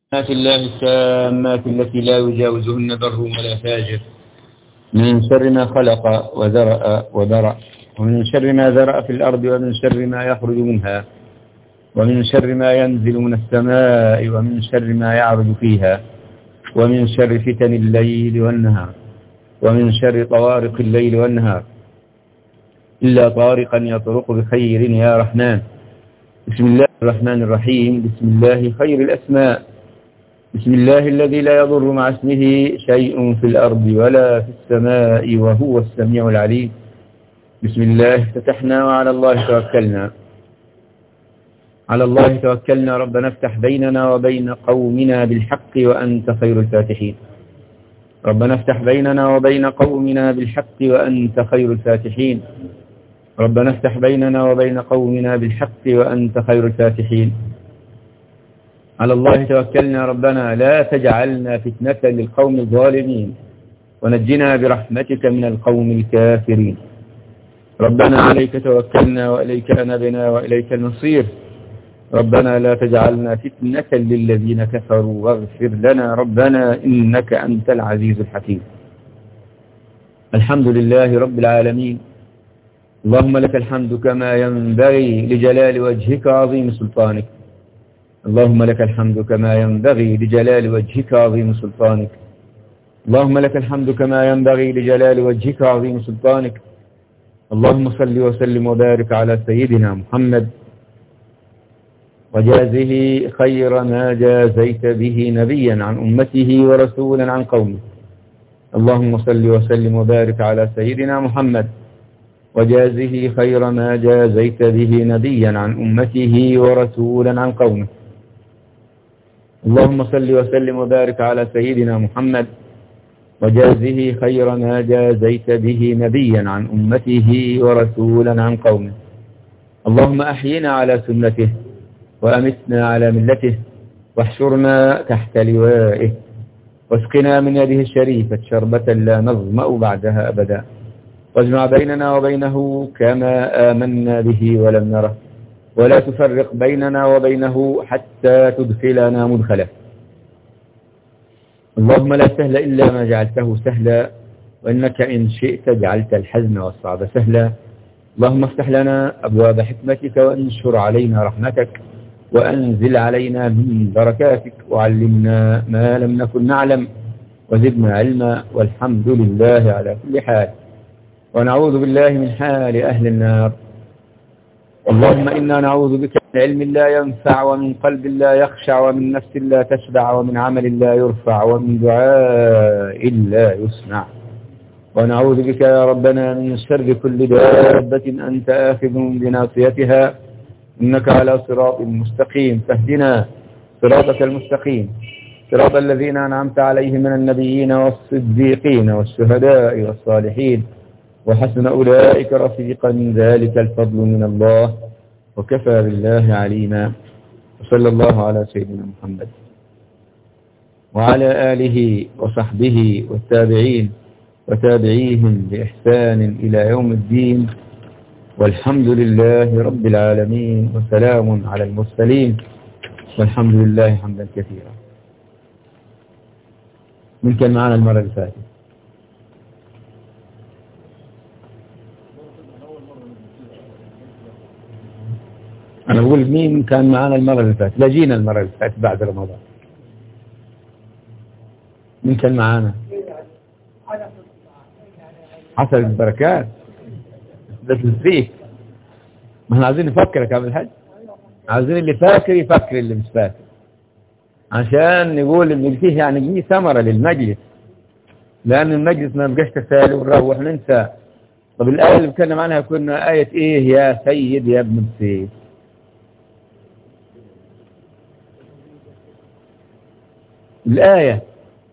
كلمات الله التامات التي لا يجاوزهن بر ولا فاجر من شر ما خلق وذرأ وبرأ ومن شر ما ذرأ في الأرض ومن شر ما يخرج منها ومن شر ما ينزل من السماء ومن شر ما يعرج فيها ومن شر فتن الليل والنهار ومن شر طوارق الليل والنهار إلا طارقا يطرق بخير يا رحمن بسم الله الرحمن الرحيم بسم الله خير الأسماء بسم الله الذي لا يضر مع اسمه شيء في الأرض ولا في السماء وهو السميع العليم بسم الله فتحنا وعلى الله توكلنا على الله توكلنا ربنا افتح بيننا وبين قومنا بالحق وأنت خير الفاتحين ربنا افتح بيننا وبين قومنا بالحق وأنت خير الفاتحين ربنا افتح بيننا وبين قومنا بالحق وأنت خير الفاتحين على الله توكلنا ربنا لا تجعلنا فتنة للقوم الظالمين ونجنا برحمتك من القوم الكافرين ربنا عليك توكلنا وإليك أنبنا وإليك المصير ربنا لا تجعلنا فتنة للذين كفروا واغفر لنا ربنا إنك أنت العزيز الحكيم الحمد لله رب العالمين اللهم لك الحمد كما ينبغي لجلال وجهك عظيم سلطانك اللهم لك الحمد كما ينبغي لجلال وجهك عظيم سلطانك اللهم لك الحمد كما ينبغي لجلال وجهك عظيم سلطانك اللهم صل وسلم وبارك على سيدنا محمد وجازه خير ما جازيت به نبيا عن أمته ورسولا عن قومه اللهم صل وسلم وبارك على سيدنا محمد وجازه خير ما جازيت به نبيا عن أمته ورسولا عن قومه اللهم صل وسلم وبارك على سيدنا محمد وجازه خير ما جازيت به نبيا عن أمته ورسولا عن قومه اللهم أحينا على سنته وأمتنا على ملته واحشرنا تحت لوائه واسقنا من يده الشريفة شربة لا نظمأ بعدها أبدا واجمع بيننا وبينه كما آمنا به ولم نره ولا تفرق بيننا وبينه حتى تدخلنا مدخله اللهم لا سهل إلا ما جعلته سهلا وإنك إن شئت جعلت الحزن والصعب سهلا اللهم افتح لنا أبواب حكمتك وانشر علينا رحمتك وأنزل علينا من بركاتك وعلمنا ما لم نكن نعلم وزدنا علما والحمد لله على كل حال ونعوذ بالله من حال أهل النار اللهم إنا نعوذ بك من علم لا ينفع ومن قلب لا يخشع ومن نفس لا تشبع ومن عمل لا يرفع ومن دعاء لا يسمع ونعوذ بك يا ربنا من شر كل دابة أنت آخذ بناصيتها إنك على صراط مستقيم فاهدنا صراطك المستقيم صراط الذين أنعمت عليهم من النبيين والصديقين والشهداء والصالحين وحسن أولئك رفيقا ذلك الفضل من الله وكفى بالله عليما وصلى الله على سيدنا محمد وعلى آله وصحبه والتابعين وتابعيهم بإحسان إلى يوم الدين والحمد لله رب العالمين وسلام على المرسلين والحمد لله حمدا كثيرا من كان معنا المرة اللي فاتت أنا بقول مين كان معنا المرة اللي فاتت لا جينا المرة اللي فاتت بعد رمضان مين كان معانا حصل البركات ده فيه ما احنا عايزين نفكرك يا عبد الحاج عايزين اللي فاكر يفكر اللي مش فاكر عشان نقول ان فيه يعني دي ثمرة للمجلس لان المجلس ما يبقاش تسالي ونروح ننسى طب الآية اللي بنتكلم عنها كنا آية ايه يا سيد يا ابن السيد الآية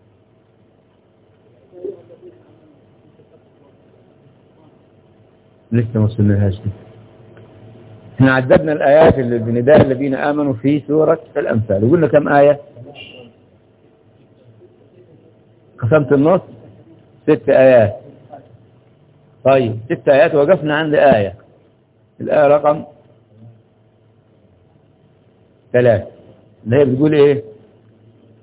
لسه ما وصلناهاش دي احنا عددنا الآيات اللي بنداء الذين آمنوا في سورة الأمثال وقلنا كم آية قسمت النص ست آيات طيب ست آيات وقفنا عند آية الآية رقم ثلاثة اللي هي بتقول ايه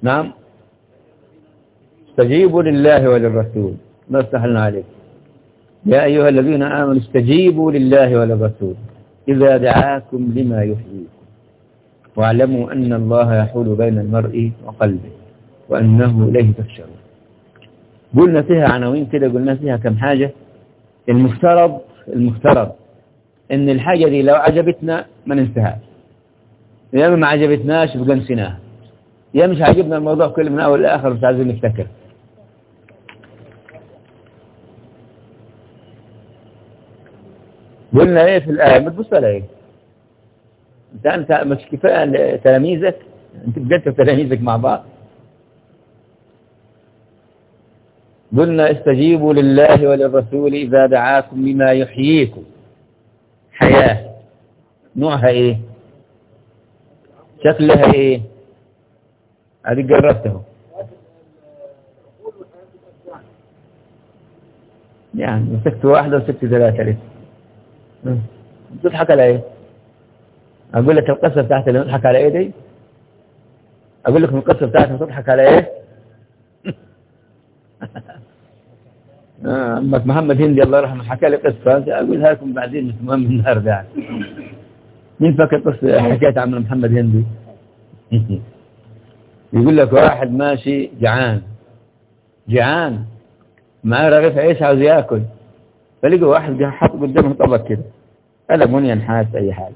نعم استجيبوا لله وللرسول ما استحلنا عليك يا أيها الذين آمنوا استجيبوا لله وللرسول إذا دعاكم لما يحييكم واعلموا أن الله يحول بين المرء وقلبه وأنه إليه تحشرون قلنا فيها عناوين كده قلنا فيها كم حاجة المفترض المفترض ان الحاجة دي لو عجبتنا ما ننساهاش يا ما عجبتناش يبقى نسيناها يا مش عجبنا الموضوع كله من اول لاخر مش عايزين نفتكر قلنا ايه في الايه ما تبص على ايه انت انت مش كفايه تلاميذك انت بجد تلاميذك مع بعض قلنا استجيبوا لله وللرسول إذا دعاكم لما يحييكم حياة نوعها إيه شكلها إيه هذه جربته يعني مسكت واحدة وسكت ثلاثة لسه تضحك على إيه أقول لك القصة بتاعتي اللي تضحك على إيه دي أقول لك القصة بتاعتي تضحك على إيه عمك محمد هندي الله يرحمه حكى لي قصة أقولها لكم بعدين مش مهم النهارده يعني مين فاكر قصة حكاية عم محمد هندي يقول لك واحد ماشي جعان جعان معاه رغيف عيش عاوز ياكل فلقى واحد حط قدامه طبق كده قال منيا نحاس اي حاجه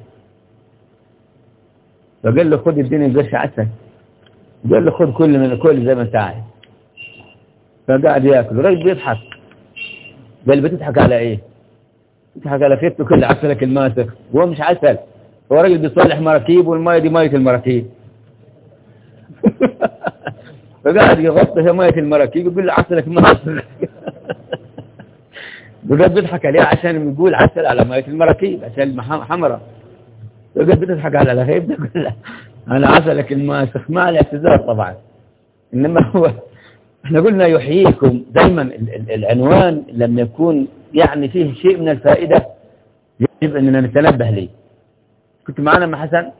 فقال له خد اديني قرش عسل قال له خد كل من الكل زي ما انت عايز فقعد ياكل الراجل بيضحك قال بتضحك على ايه بتضحك على خيبته كل عسلك الماسخ وهو مش عسل هو راجل بيصلح مراكيب والميه دي ميه المراكيب فقعد يغطي في ميه المراكيب يقول له عسلك ماسخ وقال بيضحك عليه عشان يقول عسل على ميه المراكيب عشان حمراء وقال بتضحك على الخيب ده كله على عسلك الماسخ ما عليه اعتذار طبعا انما هو احنا قلنا يحييكم دايما العنوان لما يكون يعني فيه شيء من الفائدة يجب اننا نتنبه ليه كنت معنا مع حسن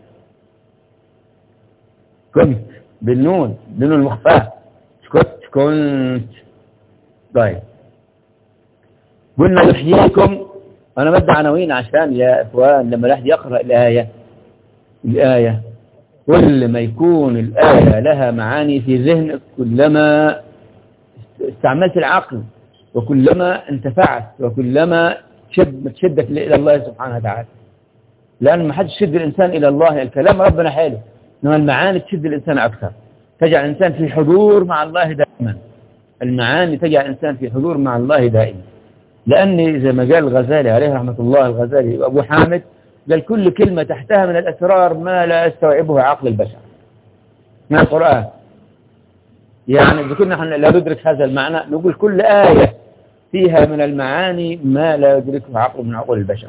كنت بالنون بالنون المخفاة كنت كنت طيب قلنا يحييكم انا بدي عناوين عشان يا اخوان لما الواحد يقرأ الآية الآية كل ما يكون الآية لها معاني في ذهنك كلما استعملت العقل وكلما انتفعت وكلما شد تشدك إلى الله سبحانه وتعالى لأن ما حدش يشد الإنسان إلى الله الكلام ربنا حلو إنما المعاني تشد الإنسان أكثر تجعل الإنسان في حضور مع الله دائما المعاني تجعل الإنسان في حضور مع الله دائما لأن زي ما قال الغزالي عليه رحمة الله الغزالي وأبو حامد قال كل كلمة تحتها من الأسرار ما لا يستوعبه عقل البشر من القرآن يعني إذا كنا لا ندرك هذا المعنى نقول كل آية فيها من المعاني ما لا يدركه عقل من عقول البشر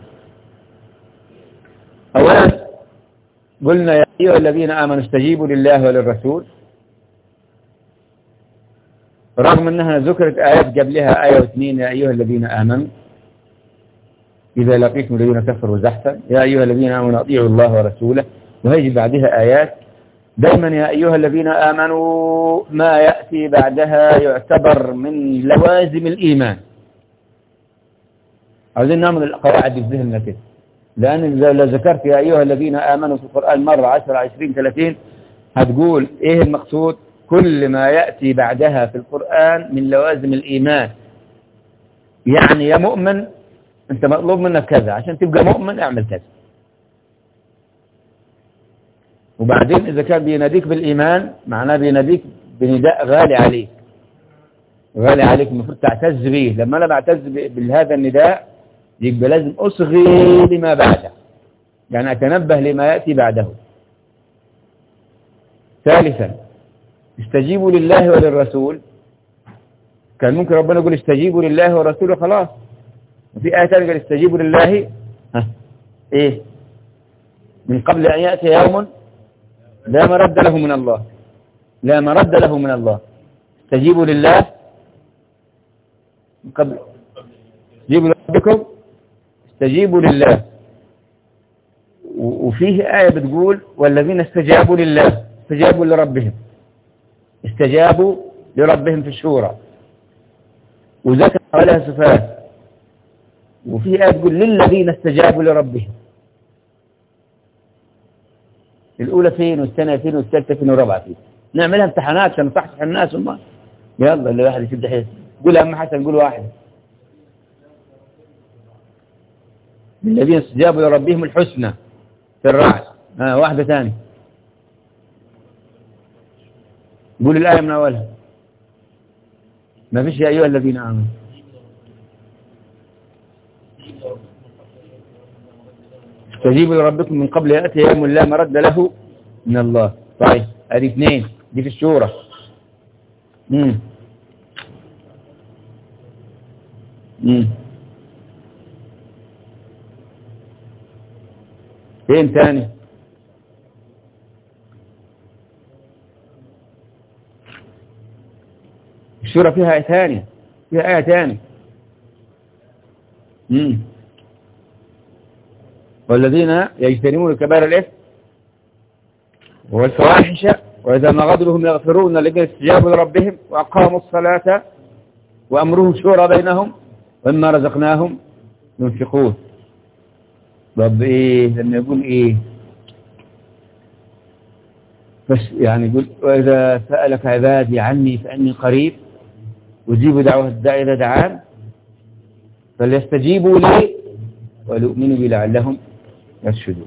أولا قلنا يا أيها الذين آمنوا استجيبوا لله وللرسول رغم أنها ذكرت آيات قبلها آية واثنين يا أيها الذين آمنوا إذا لقيتم الذين كفروا زحفا يا أيها الذين آمنوا أطيعوا الله ورسوله وهيجي بعدها آيات دائما يا أيها الذين آمنوا ما يأتي بعدها يعتبر من لوازم الإيمان عاوزين نعمل القواعد في ذهننا كده لأن إذا ذكرت يا أيها الذين آمنوا في القرآن مرة 10 20 30 هتقول إيه المقصود كل ما يأتي بعدها في القرآن من لوازم الإيمان يعني يا مؤمن أنت مطلوب منك كذا عشان تبقى مؤمن اعمل كذا وبعدين إذا كان بيناديك بالإيمان معناه بيناديك بنداء غالي عليك غالي عليك المفروض تعتز به لما أنا بعتز بهذا النداء يبقى لازم أصغي لما بعده يعني أتنبه لما يأتي بعده ثالثا استجيبوا لله وللرسول كان ممكن ربنا يقول استجيبوا لله ورسوله خلاص وفي آية ثانية قال استجيبوا لله ها إيه من قبل أن يأتي يوم لا مرد له من الله لا مرد له من الله استجيبوا لله من قبل استجيبوا لربكم استجيبوا لله وفيه آية بتقول والذين استجابوا لله استجابوا لربهم استجابوا لربهم في الشورى وذكر لها صفات وفي آية تقول للذين استجابوا لربهم الأولى فين والثانية فين والثالثة فين والرابعة فين نعملها امتحانات عشان نصحصح الناس وما يلا اللي واحد يشد حيل قول يا عم حسن قول واحد الذين استجابوا لربهم الحسنى في الرعد ها واحدة ثانية قول الآية من أولها ما فيش يا أيها الذين آمنوا استجيبوا لربكم من قبل يأتي يوم لا مرد له من الله طيب ادي اثنين دي في الشورى امم امم فين تاني الشورى فيها آية ثانية فيها آية ثانية امم والذين يجتنبون كبار الإثم والفواحش وإذا ما غضبوا هم يغفرون الذين استجابوا لربهم وأقاموا الصلاة وأمرهم شورى بينهم وإما رزقناهم ينفقون رب إيه لما يقول إيه بس يعني يقول وإذا سألك عبادي عني فأني قريب أجيب دعوة الداعي إذا دعان فليستجيبوا لي وليؤمنوا بي لعلهم يرشدون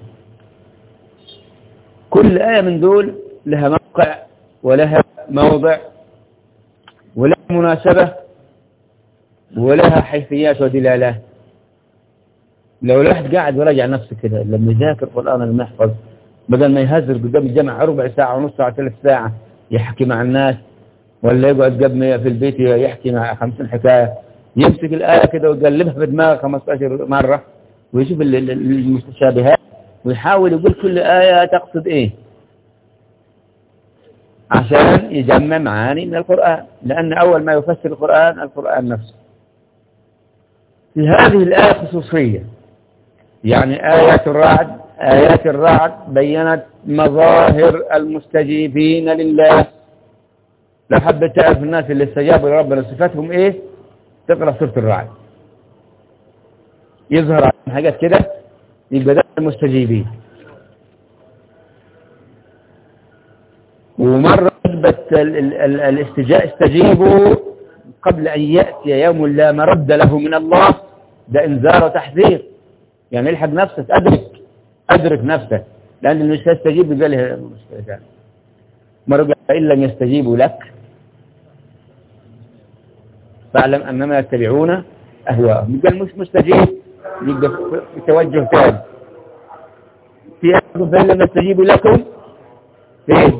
كل آية من دول لها موقع ولها موضع ولها مناسبة ولها حيثيات ودلالات لو الواحد قاعد وراجع نفسه كده لما يذاكر القرآن لما يحفظ بدل ما يهزر قدام الجامع ربع ساعة ونص ساعة ثلاث ساعة يحكي مع الناس ولا يقعد قبل في البيت يحكي مع خمسين حكاية يمسك الآية كده ويقلبها في دماغه 15 مرة ويشوف المتشابهات ويحاول يقول كل آية تقصد إيه عشان يجمع معاني من القرآن لأن أول ما يفسر القرآن القرآن نفسه في هذه الآية خصوصية يعني آيات الرعد آيات الرعد بينت مظاهر المستجيبين لله لو حبيت تعرف الناس اللي استجابوا لربنا صفاتهم ايه تقرأ سورة الرعد يظهر حاجات كده يبقى ده المستجيبين ومرة اثبت الاستجاء استجيبوا قبل أن يأتي يوم لا مرد له من الله ده انذار وتحذير يعني الحق نفسك أدرك أدرك نفسك لأن اللي مش هيستجيب يبقى له مشكلة ثانية مرة إن لم يستجيبوا لك فاعلم أنما يتبعون أهواءهم يبقى مش مستجيب يبقى في توجه ثاني في أحد فإن لم يستجيبوا لكم فين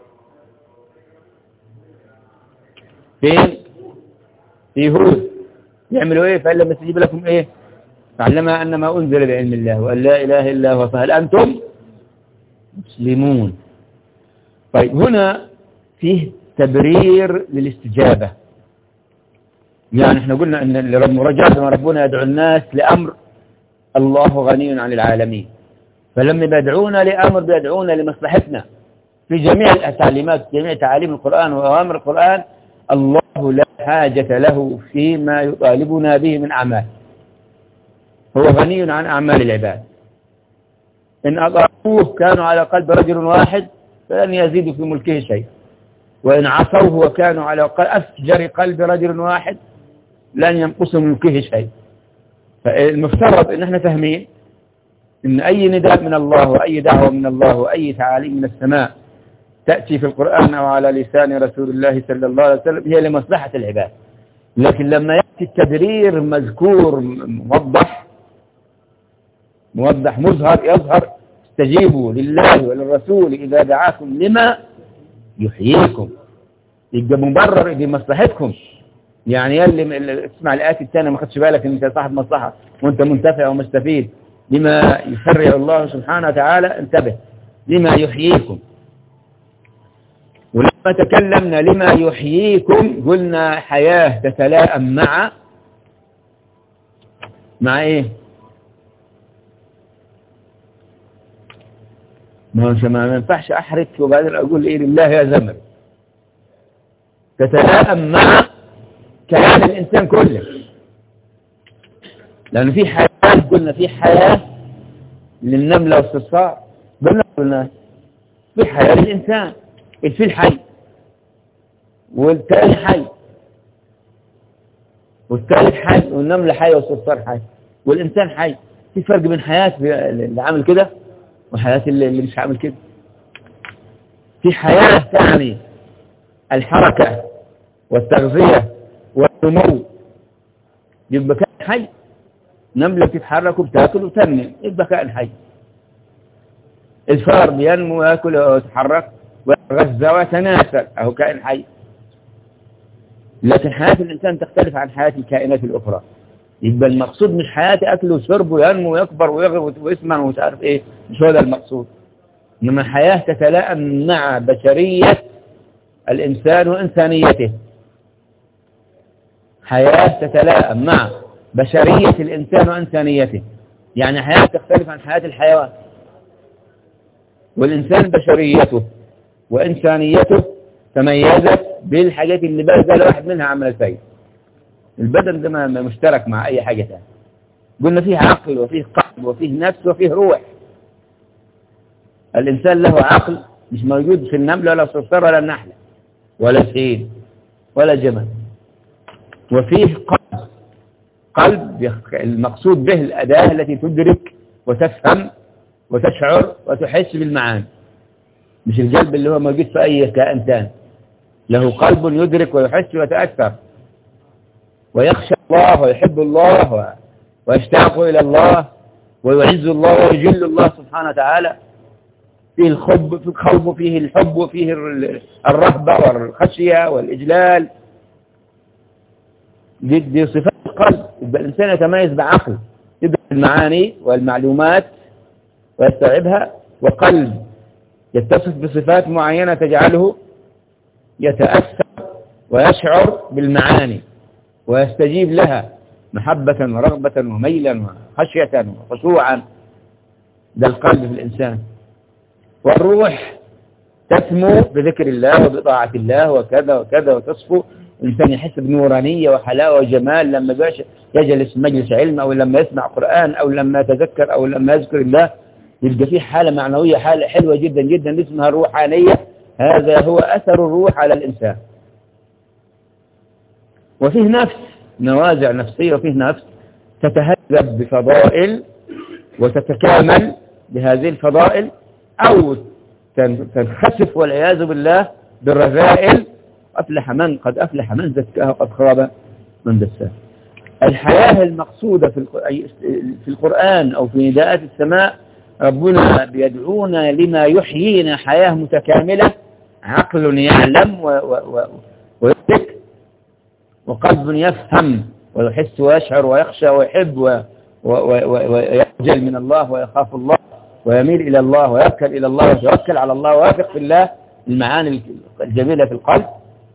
فين في هود يعملوا ايه فإن لم يستجيب لكم ايه فعلم أن ما أنزل بعلم الله وأن لا إله إلا هو فهل أنتم مسلمون طيب هنا فيه تبرير للاستجابة يعني احنا قلنا ان لرب ربنا يدعو الناس لأمر الله غني عن العالمين فلما بيدعونا لأمر بيدعونا لمصلحتنا في جميع التعليمات جميع تعاليم القرآن وأوامر القرآن الله لا حاجة له فيما يطالبنا به من أعمال هو غني عن أعمال العباد إن أطاعوه كانوا على قلب رجل واحد فلن يزيدوا في ملكه شيء وإن عصوه وكانوا على أفجر قلب رجل واحد لن ينقصوا من ملكه شيء فالمفترض إن احنا فاهمين إن أي نداء من الله وأي دعوة من الله وأي تعاليم من السماء تأتي في القرآن أو على لسان رسول الله صلى الله عليه وسلم هي لمصلحة العباد لكن لما يأتي التبرير مذكور موضح موضح مظهر يظهر استجيبوا لله وللرسول إذا دعاكم لما يحييكم يبقى مبرر لمصلحتكم يعني يلي اسمع الآيات الثانية ما خدش بالك ان انت صاحب مصلحة وانت منتفع ومستفيد لما يشرع الله سبحانه وتعالى انتبه لما يحييكم ولما تكلمنا لما يحييكم قلنا حياة تتلائم مع مع ايه ما هو ما ينفعش احرك وبعدين اقول ايه لله يا زمن تتلائم مع كيان الإنسان كله لأنه في حياة قلنا في حياة للنملة والصرصار قلنا قلنا في حياة للإنسان الفيل حي والتالي حي والثالث حي والنملة حي والصرصار حي والإنسان حي في فرق بين حياة اللي عامل كده وحياة اللي مش عامل كده في حياة تعني الحركة والتغذية والنمو يبقى كائن حي نملة بتتحرك وبتاكل وتنمي يبقى كائن حي الفار بينمو وياكل ويتحرك ويتغذى ويتناسل أهو كائن حي لكن حياة الإنسان تختلف عن حياة الكائنات الأخرى يبقى المقصود مش حياة أكل وشرب وينمو ويكبر ويغرب ويسمن ومش عارف إيه مش هذا المقصود إنما حياة تتلائم مع بشرية الإنسان وإنسانيته حياة تتلائم مع بشرية الإنسان وإنسانيته يعني حياة تختلف عن حياة الحيوان والإنسان بشريته وإنسانيته تميزت بالحاجات اللي بقى ده واحد منها عمل سيء البدن ده ما مشترك مع أي حاجة ثانيه قلنا فيه عقل وفيه قلب وفيه نفس وفيه روح الإنسان له عقل مش موجود في النمل ولا الصرصار ولا النحلة ولا سيد ولا جمل وفيه قلب قلب المقصود به الأداة التي تدرك وتفهم وتشعر وتحس بالمعاني مش القلب اللي هو موجود في أي كائن ثاني له قلب يدرك ويحس ويتأثر ويخشى الله ويحب الله ويشتاق إلى الله ويعز الله ويجل الله سبحانه وتعالى فيه الخب في الخوف فيه الحب وفيه الرهبة والخشية والإجلال دي, دي صفات القلب يبقى الإنسان يتميز بعقل يدرك المعاني والمعلومات ويستوعبها وقلب يتصف بصفات معينة تجعله يتأثر ويشعر بالمعاني ويستجيب لها محبة ورغبة وميلا وخشية وخشوعا ده القلب في الإنسان والروح تسمو بذكر الله وبطاعة الله وكذا وكذا وتصفو الإنسان يحس بنورانية وحلاوة وجمال لما يجلس مجلس علم أو لما يسمع قرآن أو لما يتذكر أو لما يذكر الله يلقى فيه حالة معنوية حالة حلوة جدا جدا اسمها روحانية هذا هو أثر الروح على الإنسان وفيه نفس نوازع نفسية وفيه نفس تتهذب بفضائل وتتكامل بهذه الفضائل أو تنخسف والعياذ بالله بالرذائل أفلح من قد أفلح من زكاها قد خاب من دساها الحياة المقصودة في القرآن أو في نداءات السماء ربنا بيدعونا لما يحيينا حياة متكاملة عقل يعلم ويدرك وقلب يفهم ويحس ويشعر ويخشى ويحب ويخجل من الله ويخاف الله ويميل إلى الله ويوكل إلى الله ويتوكل على الله ويثق في الله المعاني الجميلة في القلب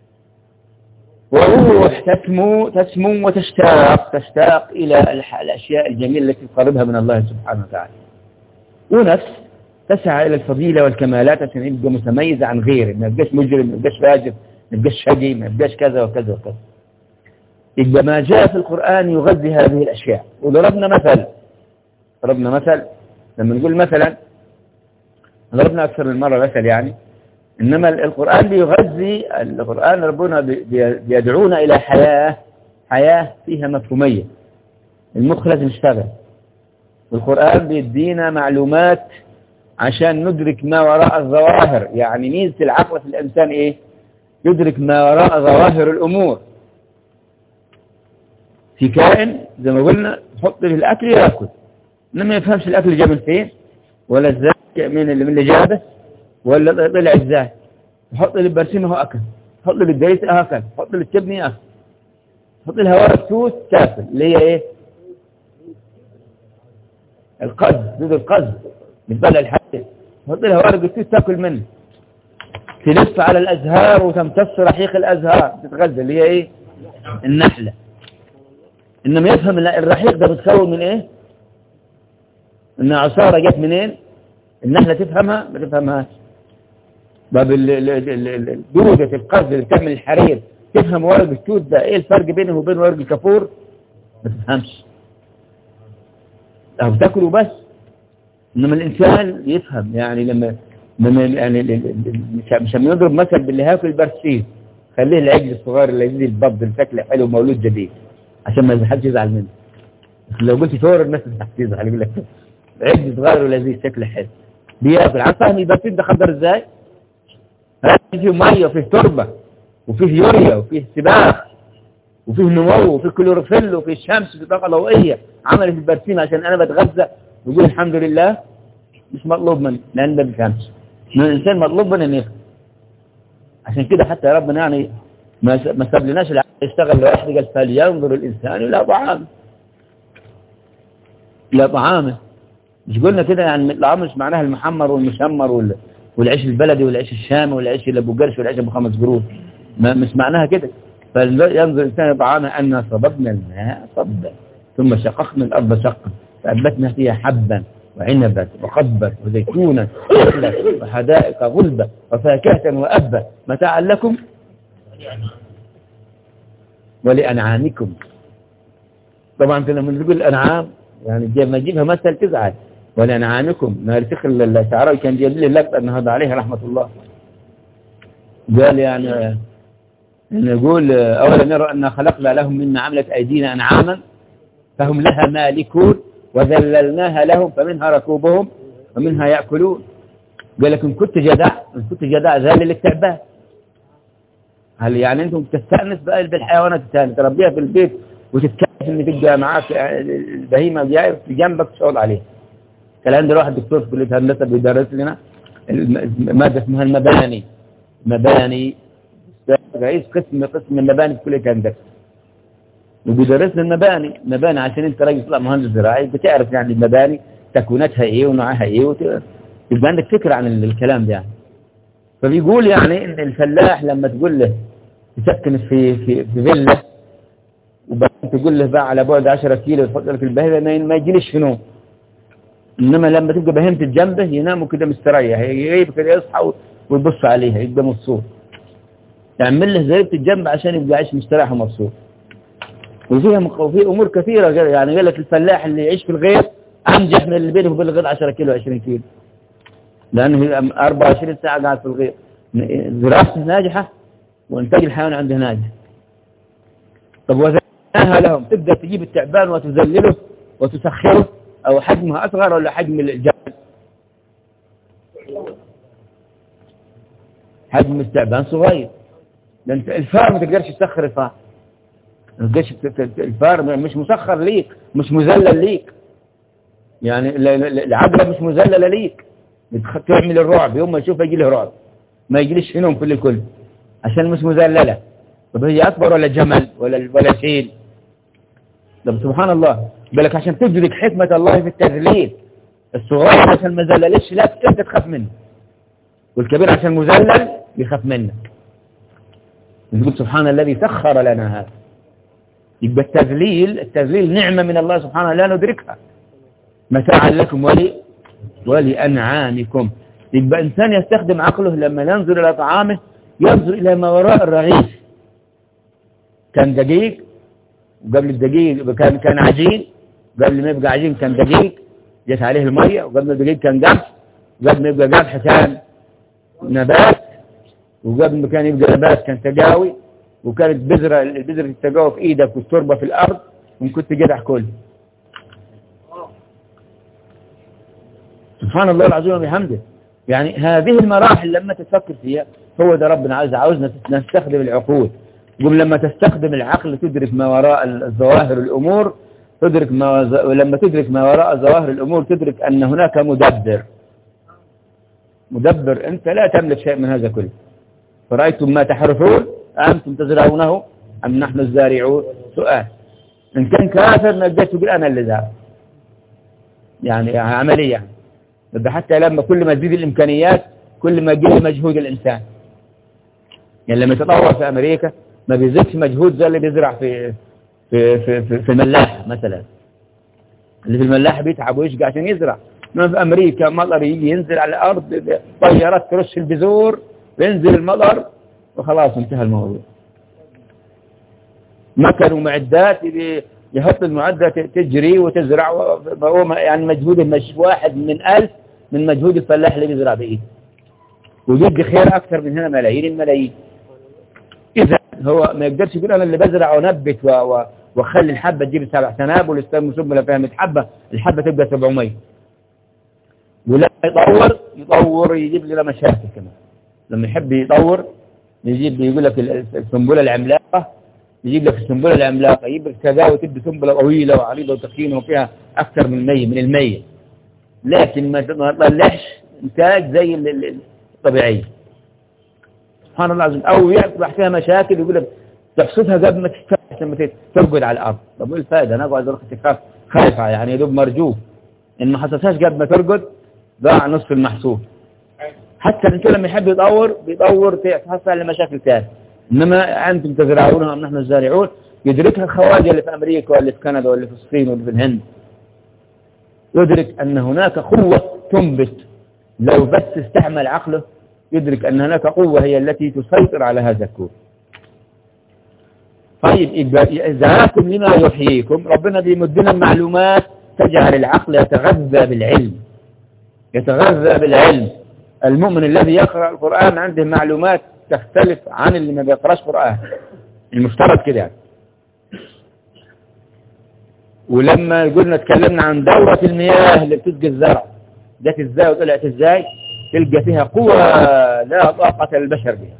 وروح تسمو تسمو وتشتاق تشتاق إلى الأشياء الجميلة التي تقربها من الله سبحانه وتعالى ونفس تسعى إلى الفضيلة والكمالات عشان يبقى متميز عن غيره ما يبقاش مجرم ما يبقاش فاجر ما يبقاش شقي ما يبقاش كذا وكذا وكذا يبقى ما جاء في القرآن يغذي هذه الأشياء وضربنا مثل ضربنا مثل لما نقول مثلا ضربنا أكثر من مرة مثل يعني إنما القرآن بيغذي القرآن ربنا بيدعونا إلى حياة حياة فيها مفهومية المخ لازم يشتغل والقرآن بيدينا معلومات عشان ندرك ما وراء الظواهر يعني ميزة العقل في الإنسان إيه يدرك ما وراء ظواهر الأمور في كائن زي ما قلنا تحط له الأكل يأكل إنما يفهمش الأكل جاء من فين ولا ازاي من اللي من اللي جابه ولا طلع ازاي تحط له البرسيم هو أكل تحط له الدريس أكل تحط له التبني أكل تحط لها ورق توت تاكل اللي هي إيه القز دود القز بتبلع الحاجة تحط لها ورق التوت تاكل منه تلف على الأزهار وتمتص رحيق الأزهار تتغذى اللي هي إيه النحلة إنما يفهم الرحيق ده بتكون من إيه إن عصارة جت منين النحلة تفهمها ما تفهمهاش باب دودة القز اللي بتعمل الحرير تفهم ورق التوت ده ايه الفرق بينه وبين ورق الكافور ما تفهمش او تاكله بس انما الانسان يفهم يعني لما لما يعني ال- ال- ال- مش مش لما نضرب مثل باللي هاكل برسيم خليه العجل الصغير اللي يزيد البط اللي شكله حلو مولود جديد عشان ما حدش يزعل منه لو قلت فور الناس هتزعل يقول لك عجل صغير ولذيذ شكله حلو بياكل عارف فاهم البرسيم ده خضر ازاي؟ هذا فيه ميه وفيه تربه وفيه يوريا وفيه سباخ وفيه نمو وفيه كلوروفيل وفيه شمس وفيه طاقه ضوئيه عملت البرسيم عشان انا بتغذى ويقول الحمد لله مش مطلوب مني لان ما بيفهمش من الانسان مطلوب منه انه يفهم عشان كده حتى ربنا يعني ما س- ما سابلناش العقل يشتغل لوحده قال فلينظر الانسان الى طعامه الى طعامه مش قلنا كده يعني الطعام مش معناها المحمر والمشمر وال- والعيش البلدي والعيش الشامي والعيش اللي ابو قرش والعيش ابو خمس قروش ما مش معناها كده فينظر الانسان الى طعامه انا صببنا الماء صبا ثم شققنا الارض شقا فانبتنا فيها حبا وعنبا وقبا وزيتونا ونخلا وحدائق غلبا وفاكهة وأبا متاعا لكم ولأنعامكم طبعا انت لما تقول الأنعام يعني جاي- لما تجيبها مثل تزعل ولأنعامكم نهار سخر الشعراوي كان جايب لي اللقطة النهارده عليه رحمة الله قال يعني نقول أولا نرى أن خلقنا لهم مما عملت أيدينا أنعاما فهم لها مالكون وذللناها لهم فمنها ركوبهم ومنها يأكلون قال لك إن كنت جدع إن كنت جدع ذلل التعبان هل يعني أنتم تستأنس بقى بالحيوانات الثانية تربيها في البيت وتتكلف إن تبقى معاك البهيمة جاية في جنبك تشعر عليها كان عندي واحد دكتور في كلية هندسة بيدرس لنا الم- مادة اسمها المباني مباني رئيس قسم قسم المباني في كلية هندسة وبيدرسنا المباني مباني عشان انت راجل تطلع مهندس زراعي بتعرف يعني المباني تكويناتها ايه ونوعها ايه وت... يبقى عندك فكرة عن ال- الكلام ده يعني فبيقول يعني ان الفلاح لما تقول له يسكن في في في فيلا وبعدين تقول له بقى على بعد 10 كيلو تحط لك البهيمه ما- ما يجيليش في نوم انما لما تبقى بهيمه جنبه يناموا كده مستريح يغيب كده يصحى ويبص عليها يبقى مبسوط تعمل له زي الجنب عشان يبقى عايش مستريح ومبسوط وفيها مق- وفي امور كثيره غير- يعني قال لك الفلاح اللي يعيش في الغيط انجح من اللي بينه وبين الغيط 10 كيلو 20 كيلو لانه هي 24 ساعه قاعد في الغيط ن- زراعته ناجحه وانتاج الحيوان عنده ناجح طب وزناها لهم تقدر تجيب التعبان وتذلله وتسخره او حجمها اصغر ولا حجم الجبل حجم التعبان صغير لان الفار ما تقدرش تسخر الفار ما تقدرش ت- ت- الفار مش مسخر ليك مش مذلل ليك يعني ال- ال- العقرب مش مذلله ليك بتخ- تعمل الرعب يوم ما يشوفها يجي له رعب ما يجيليش في نوم كل كل عشان مش مذلله طب هي اكبر ولا جمل ولا ولا فيل طب سبحان الله بالك عشان تدرك حكمة الله في التذليل الصغير عشان ما زللش لا انت تخاف منه والكبير عشان مذلل يخاف منك نقول سبحان الذي سخر لنا هذا يبقى التذليل التذليل نعمة من الله سبحانه لا ندركها متاعا لكم ولي ولأنعامكم يبقى إنسان يستخدم عقله لما ينظر إلى طعامه ينظر إلى ما وراء الرغيف كان دقيق وقبل الدقيق كان كان عجين قبل ما يبقى عجين كان دقيق جت عليه المية وقبل ما الدقيق كان قمح وقبل ما يبقى قمح كان نبات وقبل ما كان يبقى نبات كان تجاوي وكانت بذرة البذرة التجاوي في ايدك والتربة في الارض وان كنت جدع كل سبحان الله العظيم وبحمده يعني هذه المراحل لما تفكر فيها هو ده ربنا عايز عاوزنا نستخدم العقول يقول لما تستخدم العقل تدرك ما وراء الظواهر الأمور تدرك ما وز... ولما تدرك ما وراء ظواهر الأمور تدرك أن هناك مدبر مدبر أنت لا تملك شيء من هذا كله فرأيتم ما تحرثون أنتم تزرعونه أم نحن الزارعون سؤال إن كان كافر نجيت تقول أنا اللي زارع يعني عملية يعني ده حتى لما كل ما تزيد الإمكانيات كل ما يقل مجهود الإنسان يعني لما يتطور في أمريكا ما بيزيدش مجهود زي اللي بيزرع في في في في, في الملاحة مثلا اللي في الملاحة بيتعب ويشقى عشان يزرع ما في أمريكا مطر يجي ينزل على الأرض طيارات ترش البذور وينزل المطر وخلاص انتهى الموضوع مكن ومعدات يبي يحط المعدة تجري وتزرع وهو يعني مجهود مش واحد من ألف من مجهود الفلاح اللي بيزرع بإيده ويجي خير أكثر من هنا ملايين الملايين إذا هو ما يقدرش يقول أنا اللي بزرع ونبت و... و... وخلي الحبة تجيب سبع سنابل والسم سنبلة فيها 100 حبة الحبة تبقى 700 ولا يطور يطور يجيب لنا مشاكل كمان لما يحب يطور يجيب يقول لك السنبلة العملاقة يجيب لك السنبلة العملاقة يجيب لك كذا وتبدي سنبلة طويلة وعريضة وتخينة وفيها أكثر من المية من المية لكن ما تطلعش إنتاج زي الطبيعية سبحان الله العظيم أو يصبح فيها مشاكل يقول لك تحصدها قبل ما تفتح لما ترقد على الأرض طب ايه الفائدة أنا أقعد أروح خايفة يعني يدوب مرجوف إن ما حصلتهاش قبل ما ترقد ضاع نصف المحصول حتى الإنسان لما يحب يطور بيطور تحصل على مشاكل ثانيه إنما أنتم تزرعونها أم نحن الزارعون يدركها الخواجة اللي في أمريكا واللي في كندا واللي في الصين واللي في الهند يدرك أن هناك قوة تنبت لو بس استعمل عقله يدرك أن هناك قوة هي التي تسيطر على هذا الكون طيب إذاكم لما يحييكم ربنا بيمدنا المعلومات تجعل العقل يتغذى بالعلم يتغذى بالعلم المؤمن الذي يقرأ القرآن عنده معلومات تختلف عن اللي ما بيقراش قرآن المفترض كده يعني ولما قلنا اتكلمنا عن دورة المياه اللي بتسقي الزرع جت ازاي وطلعت ازاي تلقى فيها قوة لا طاقة للبشر بها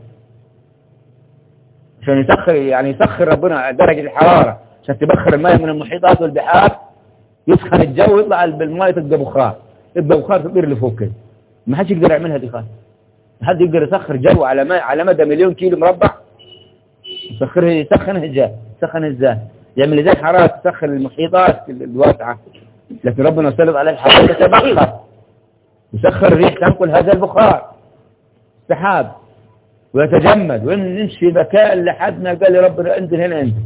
عشان يسخر يعني يسخر ربنا درجة الحرارة عشان تبخر الماء من المحيطات والبحار يسخن الجو ويطلع بالماء تبقى بخار تبقى بخار تطير لفوق كده ما حدش يقدر يعملها دي خالص حد يقدر يسخر جو على ما على مدى مليون كيلو مربع يسخره يسخن ازاي يسخن ازاي يعمل ازاي حرارة تسخن المحيطات الواسعة لكن ربنا سلط عليه الحرارة تتبخر يسخر الريح تنقل هذا البخار سحاب ويتجمد ونمشي مكان لحد ما قال لي ربنا انزل هنا انزل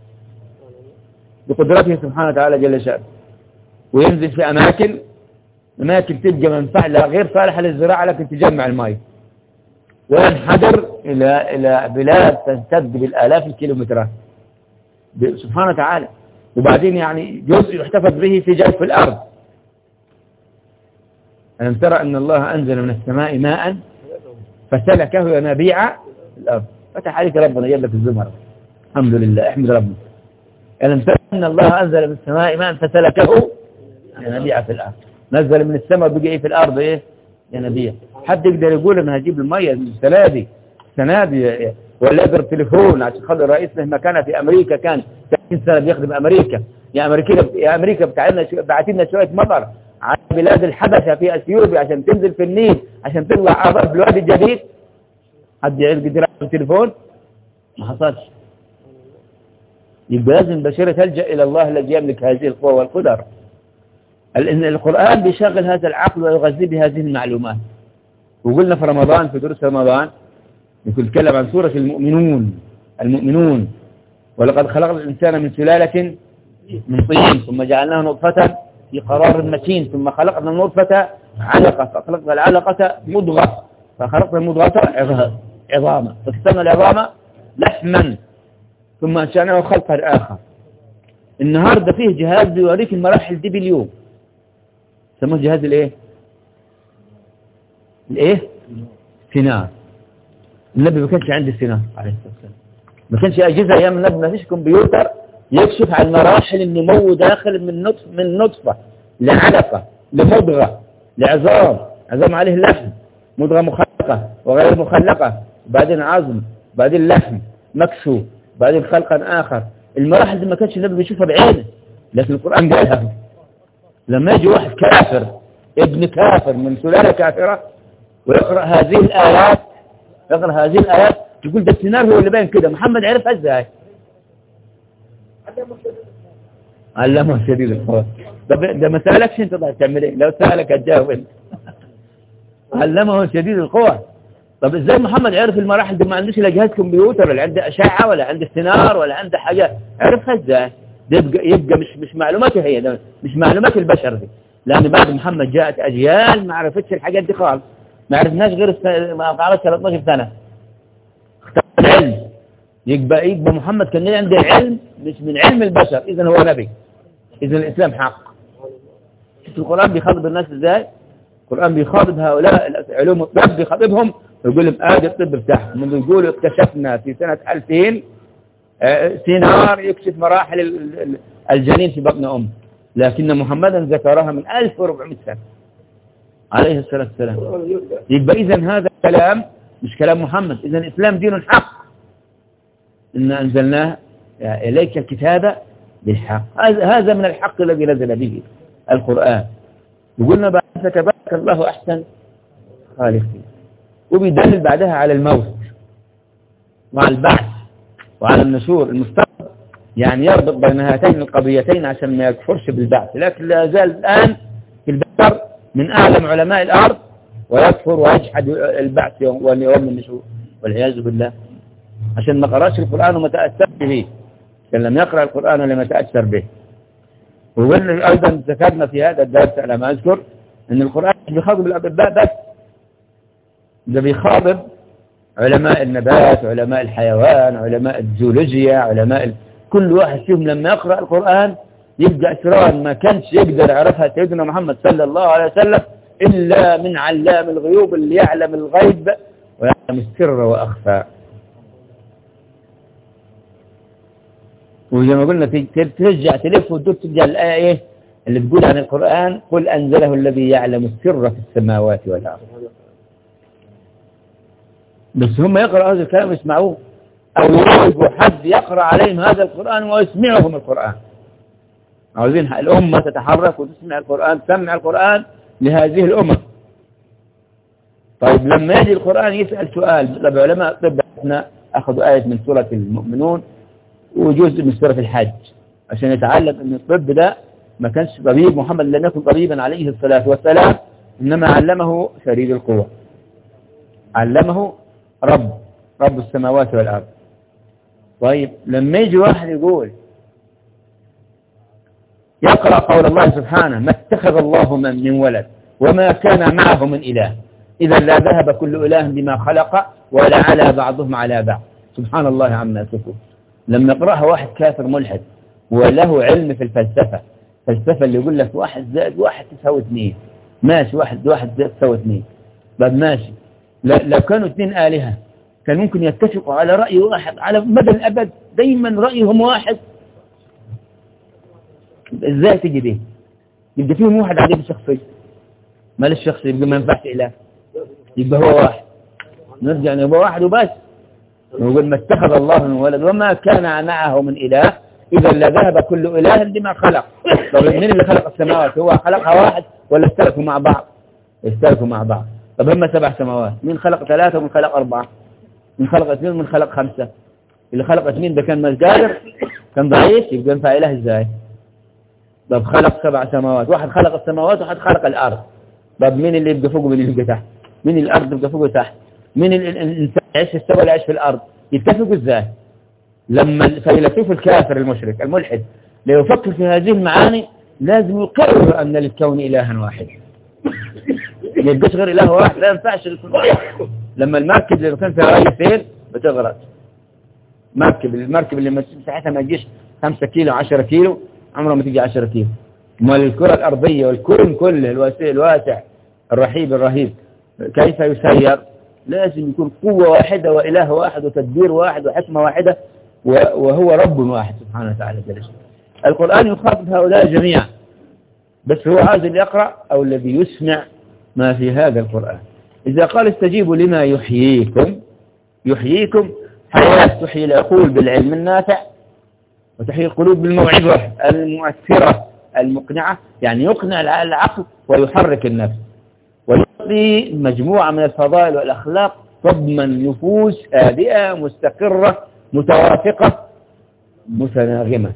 بقدرته سبحانه وتعالى جل شأنه وينزل في أماكن أماكن تبقى منفعة غير صالحة للزراعة لكن تجمع الماء وينحدر إلى إلى بلاد تمتد بالآلاف الكيلومترات سبحانه وتعالى وبعدين يعني جزء يحتفظ به في جوف الأرض ألم ترى أن الله أنزل من السماء ماء فسلكه ينابيع الأرض فتح عليك ربنا جاب لك الزمر الحمد لله احمد ربنا ألم ترى أن الله أنزل من السماء ماء فسلكه ينابيع في الأرض نزل من السماء بقي في الأرض إيه ينابيع حد يقدر يقول أنا هجيب المية السنة دي السنة دي ولا يقدر تليفون عشان خلي الرئيس له مكانه في أمريكا كان 30 سنة بيخدم أمريكا يا أمريكا يا أمريكا بتاعتنا بعتي لنا شوية مطر على بلاد الحبشة في أثيوبيا عشان تنزل في النيل عشان تطلع أعضاء في الوادي الجديد حد يقدر التليفون ما حصلش يبقى لازم بشرة تلجأ إلى الله الذي يملك هذه القوة والقدر إن القرآن بيشغل هذا العقل ويغذي بهذه المعلومات وقلنا في رمضان في دروس رمضان يقول تكلم عن سورة المؤمنون المؤمنون ولقد خلقنا الإنسان من سلالة من طين ثم جعلناه نطفة في قرار متين ثم خلقنا النطفة علقة فخلقنا العلقة مضغة فخلقنا المضغة عظاما فكسرنا العظام لحما ثم أنشأناه خلقا آخر النهاردة فيه جهاز بيوريك المراحل دي باليوم سموه جهاز الايه الايه سينار النبي ما كانش عنده سينار عليه الصلاة والسلام ما كانش أجهزة أيام النبي ما فيش كمبيوتر يكشف عن مراحل النمو داخل من نطف من نطفة لعلقة لمضغة لعظام عظام عليه لحم مضغة مخلقة وغير مخلقة بعدين عظم بعدين لحم مكسو بعدين خلقا آخر المراحل دي ما كانش النبي بيشوفها بعينه لكن القرآن قالها لما يجي واحد كافر ابن كافر من سلالة كافرة ويقرأ هذه الآيات يقرأ هذه الآيات يقول ده السينار هو اللي باين كده محمد عرفها ازاي علمه شديد القوى ده, ده ما سألكش انت طيب تعمل ايه لو سألك هتجاوب انت علمه شديد القوى طب ازاي محمد عرف المراحل دي ما عندوش لا جهاز كمبيوتر ولا عنده اشعه ولا عنده سينار ولا عنده حاجه عرفها ازاي ده يبقى, يبقى مش مش معلوماته هي ده مش معلومات البشر دي لان بعد محمد جاءت اجيال ما عرفتش الحاجات دي خالص ما عرفناش غير ما قعدت 13 سنه اختار العلم يبقى يبقى محمد كان عنده علم مش من علم البشر إذا هو نبي إذا الإسلام حق شوف القرآن بيخاطب الناس إزاي القرآن بيخاطب هؤلاء علوم الطب بيخاطبهم ويقول لهم آدي الطب بتاعهم من يقولوا اكتشفنا في سنة 2000 آه، سينار يكشف مراحل ال- ال- الجنين في بطن أم لكن محمدا ذكرها من 1400 سنة عليه الصلاة والسلام يبقى إذا هذا الكلام مش كلام محمد إذا الإسلام دين حق إن أنزلناه إليك الكتاب بالحق هذا هذا من الحق الذي نزل به القرآن وقلنا بعد فتبارك الله أحسن خالقين وبيدلل بعدها على الموت مع البعث وعلى النشور المفترض يعني يربط بين هاتين القضيتين عشان ما يكفرش بالبعث لكن لا زال الآن في البشر من أعلم علماء الأرض ويكفر ويجحد البعث يوم يوم النشور والعياذ بالله عشان ما قرأش القرآن وما تأثر به كان لم يقرأ القرآن ولم يتأثر به وقلنا أيضا ذكرنا في هذا الدرس على ما أذكر أن القرآن مش بيخاطب الأطباء بس ده بيخاطب علماء النبات علماء الحيوان علماء الجيولوجيا علماء ال... كل واحد فيهم لما يقرأ القرآن يبقى أسرار ما كانش يقدر يعرفها سيدنا محمد صلى الله عليه وسلم إلا من علام الغيوب اللي يعلم الغيب ويعلم السر وأخفى وزي ما قلنا ترجع تلف وتدور ترجع الآية إيه اللي تقول عن القرآن قل أنزله الذي يعلم السر في السماوات والأرض بس هم يقرأوا هذا الكلام يسمعوه أو يجيبوا حد يقرأ عليهم هذا القرآن ويسمعهم القرآن عاوزين الأمة تتحرك وتسمع القرآن تسمع القرآن لهذه الأمة طيب لما يجي القرآن يسأل سؤال طب علماء الطب احنا أخذوا آية من سورة المؤمنون وجزء من سورة الحج عشان يتعلم أن الطب ده ما كانش طبيب محمد لم يكن طبيبا عليه الصلاة والسلام إنما علمه شديد القوة علمه رب رب السماوات والأرض طيب لما يجي واحد يقول يقرأ قول الله سبحانه ما اتخذ الله من, من ولد وما كان معه من إله إذا لا ذهب كل إله بما خلق ولا على بعضهم على بعض سبحان الله عما يصفون لما يقرأها واحد كافر ملحد وله علم في الفلسفة الفلسفة اللي يقول لك واحد زائد واحد تساوي اثنين ماشي واحد واحد زائد تساوي اثنين طب ماشي لو كانوا اثنين آلهة كان ممكن يتفقوا على رأي واحد على مدى الأبد دايما رأيهم واحد ازاي تجي دي يبقى فيهم واحد عديم شخصي ما للشخص يبقى ما ينفعش إله يبقى هو واحد نرجع يبقى واحد وبس نقول ما اتخذ الله من ولد وما كان معه من إله إذا لذهب كل إله بما خلق طب من اللي خلق السماوات هو خلقها واحد ولا اشتركوا مع بعض اشتركوا مع بعض طب هم سبع سماوات مين خلق ثلاثة ومن خلق أربعة من خلق اثنين ومن خلق خمسة اللي خلق اثنين ده كان مش قادر كان ضعيف يبقى ينفع إله ازاي طب خلق سبع سماوات واحد خلق السماوات وواحد خلق الأرض طب مين اللي يبقى فوق ومين اللي يبقى تحت مين الأرض يبقى فوق وتحت مين الإنسان يعيش في السماء ولا يعيش في الأرض يتفقوا ازاي لما الفيلسوف الكافر المشرك الملحد لو يفكر في هذه المعاني لازم يقرر أن للكون إلها واحد ما يبقاش غير إله واحد لا ينفعش لما المركب اللي كان فيها رأي سير بتغرق مركب المركب اللي مساحتها ما تجيش 5 كيلو 10 كيلو عمرها ما تيجي 10 كيلو امال الكرة الأرضية والكون كله الواسع الواسع الرحيب الرهيب كيف يسير لازم يكون قوة واحدة وإله واحد وتدبير واحد وحكمة واحدة وهو رب واحد سبحانه وتعالى جل القرآن يخاطب هؤلاء جميعا بس هو هذا اللي يقرأ أو الذي يسمع ما في هذا القرآن إذا قال استجيبوا لما يحييكم يحييكم حياة تحيي العقول بالعلم النافع وتحيي القلوب بالموعظة المؤثرة المقنعة يعني يقنع العقل ويحرك النفس ويعطي مجموعة من الفضائل والأخلاق تضمن نفوس هادئة مستقرة متوافقة متناغمة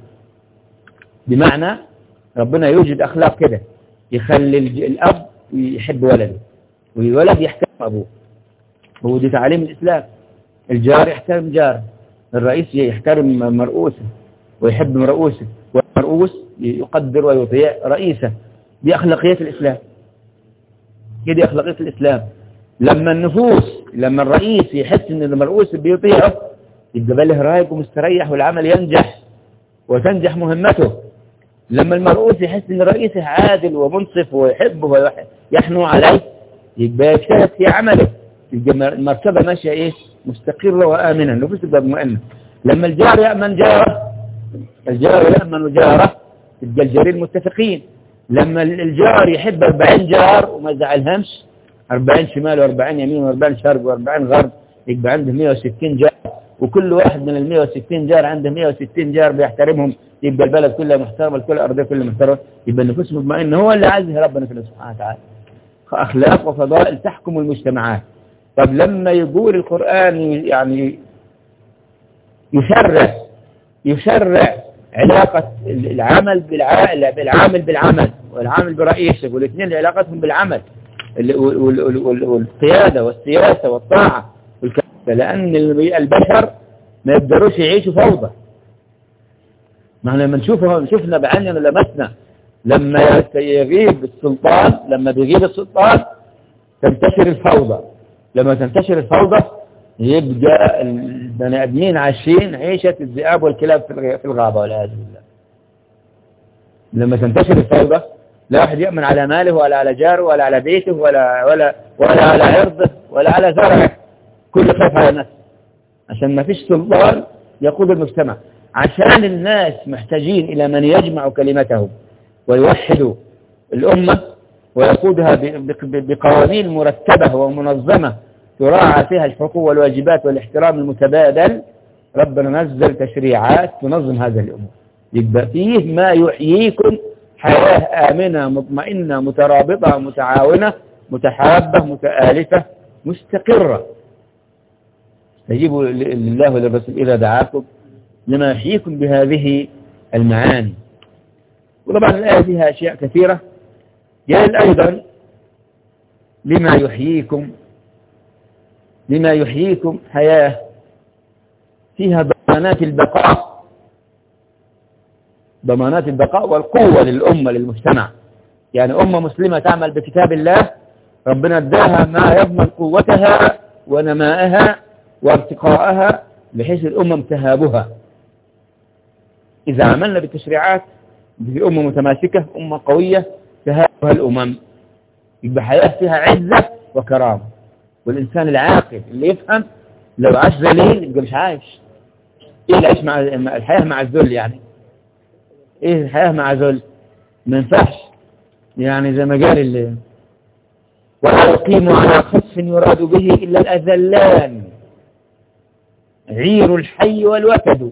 بمعنى ربنا يوجد أخلاق كده يخلي الأب يحب ولده والولد يحترم أبوه هو دي تعليم الإسلام الجار يحترم جاره الرئيس يحترم مرؤوسه ويحب مرؤوسه والمرؤوس يقدر ويطيع رئيسه دي أخلاقيات الإسلام دي أخلاقيات الإسلام لما النفوس لما الرئيس يحس ان المرؤوس بيطيعه يبقى باله رايق ومستريح والعمل ينجح وتنجح مهمته لما المرؤوس يحس ان رئيسه عادل ومنصف ويحبه ويحنو عليه يبقى يجتهد في عمله يبقى المرتبة ماشية ايه مستقرة وآمنة النفوس تبقى مؤمنة لما الجار يأمن جاره الجار يأمن جاره يبقى الجارين متفقين لما الجار يحب 40 جار وما يزعلهمش 40 شمال و40 يمين و40 شرق و40 غرب يبقى عنده 160 جار وكل واحد من ال 160 جار عنده 160 جار بيحترمهم يبقى البلد كلها محترمه الكل الارضيه كلها محترمه يبقى النفوس مطمئنه هو اللي عزه ربنا سبحانه وتعالى اخلاق وفضائل تحكم المجتمعات طب لما يقول القران يعني يشرع يشرع علاقة العمل بالعامل بالعامل بالعمل والعامل برئيسه والاثنين علاقتهم بالعمل والقيادة والسياسة والطاعة لأن البشر ما يقدروش يعيشوا فوضى ما احنا لما نشوفه شفنا بعيننا لمسنا لما يغيب السلطان لما بيغيب السلطان تنتشر الفوضى لما تنتشر الفوضى يبقى البني ادمين عايشين عيشة الذئاب والكلاب في الغابة والعياذ بالله لما تنتشر الفوضى لا واحد يأمن على ماله ولا على جاره ولا على بيته ولا ولا ولا على عرضه ولا على زرعه كل خاف على نفسه عشان ما فيش سلطان يقود المجتمع عشان الناس محتاجين إلى من يجمع كلمتهم ويوحد الأمة ويقودها بقوانين مرتبة ومنظمة تراعى فيها الحقوق والواجبات والاحترام المتبادل ربنا نزل تشريعات تنظم هذه الأمور يبقى فيه ما يحييكم حياة آمنة مطمئنة مترابطة متعاونة متحابة متآلفة مستقرة استجيبوا لله وللرسول إذا دعاكم لما يحييكم بهذه المعاني وطبعا الآية فيها أشياء كثيرة قال أيضا لما يحييكم لما يحييكم حياة فيها ضمانات البقاء ضمانات البقاء والقوة للأمة للمجتمع يعني أمة مسلمة تعمل بكتاب الله ربنا اداها ما يضمن قوتها ونماءها وارتقاءها بحيث الأمم تهابها إذا عملنا بالتشريعات في أمة متماسكة أمة قوية تهابها الأمم يبقى حياة فيها عزة وكرامة والإنسان العاقل اللي يفهم لو عاش ذليل يبقى مش عايش إيه اللي عايش مع الحياة مع الذل يعني إيه الحياة مع ذل ما ينفعش يعني زي ما قال اللي ولا يقيم على خصف يراد به إلا الأذلان عير الحي والوتد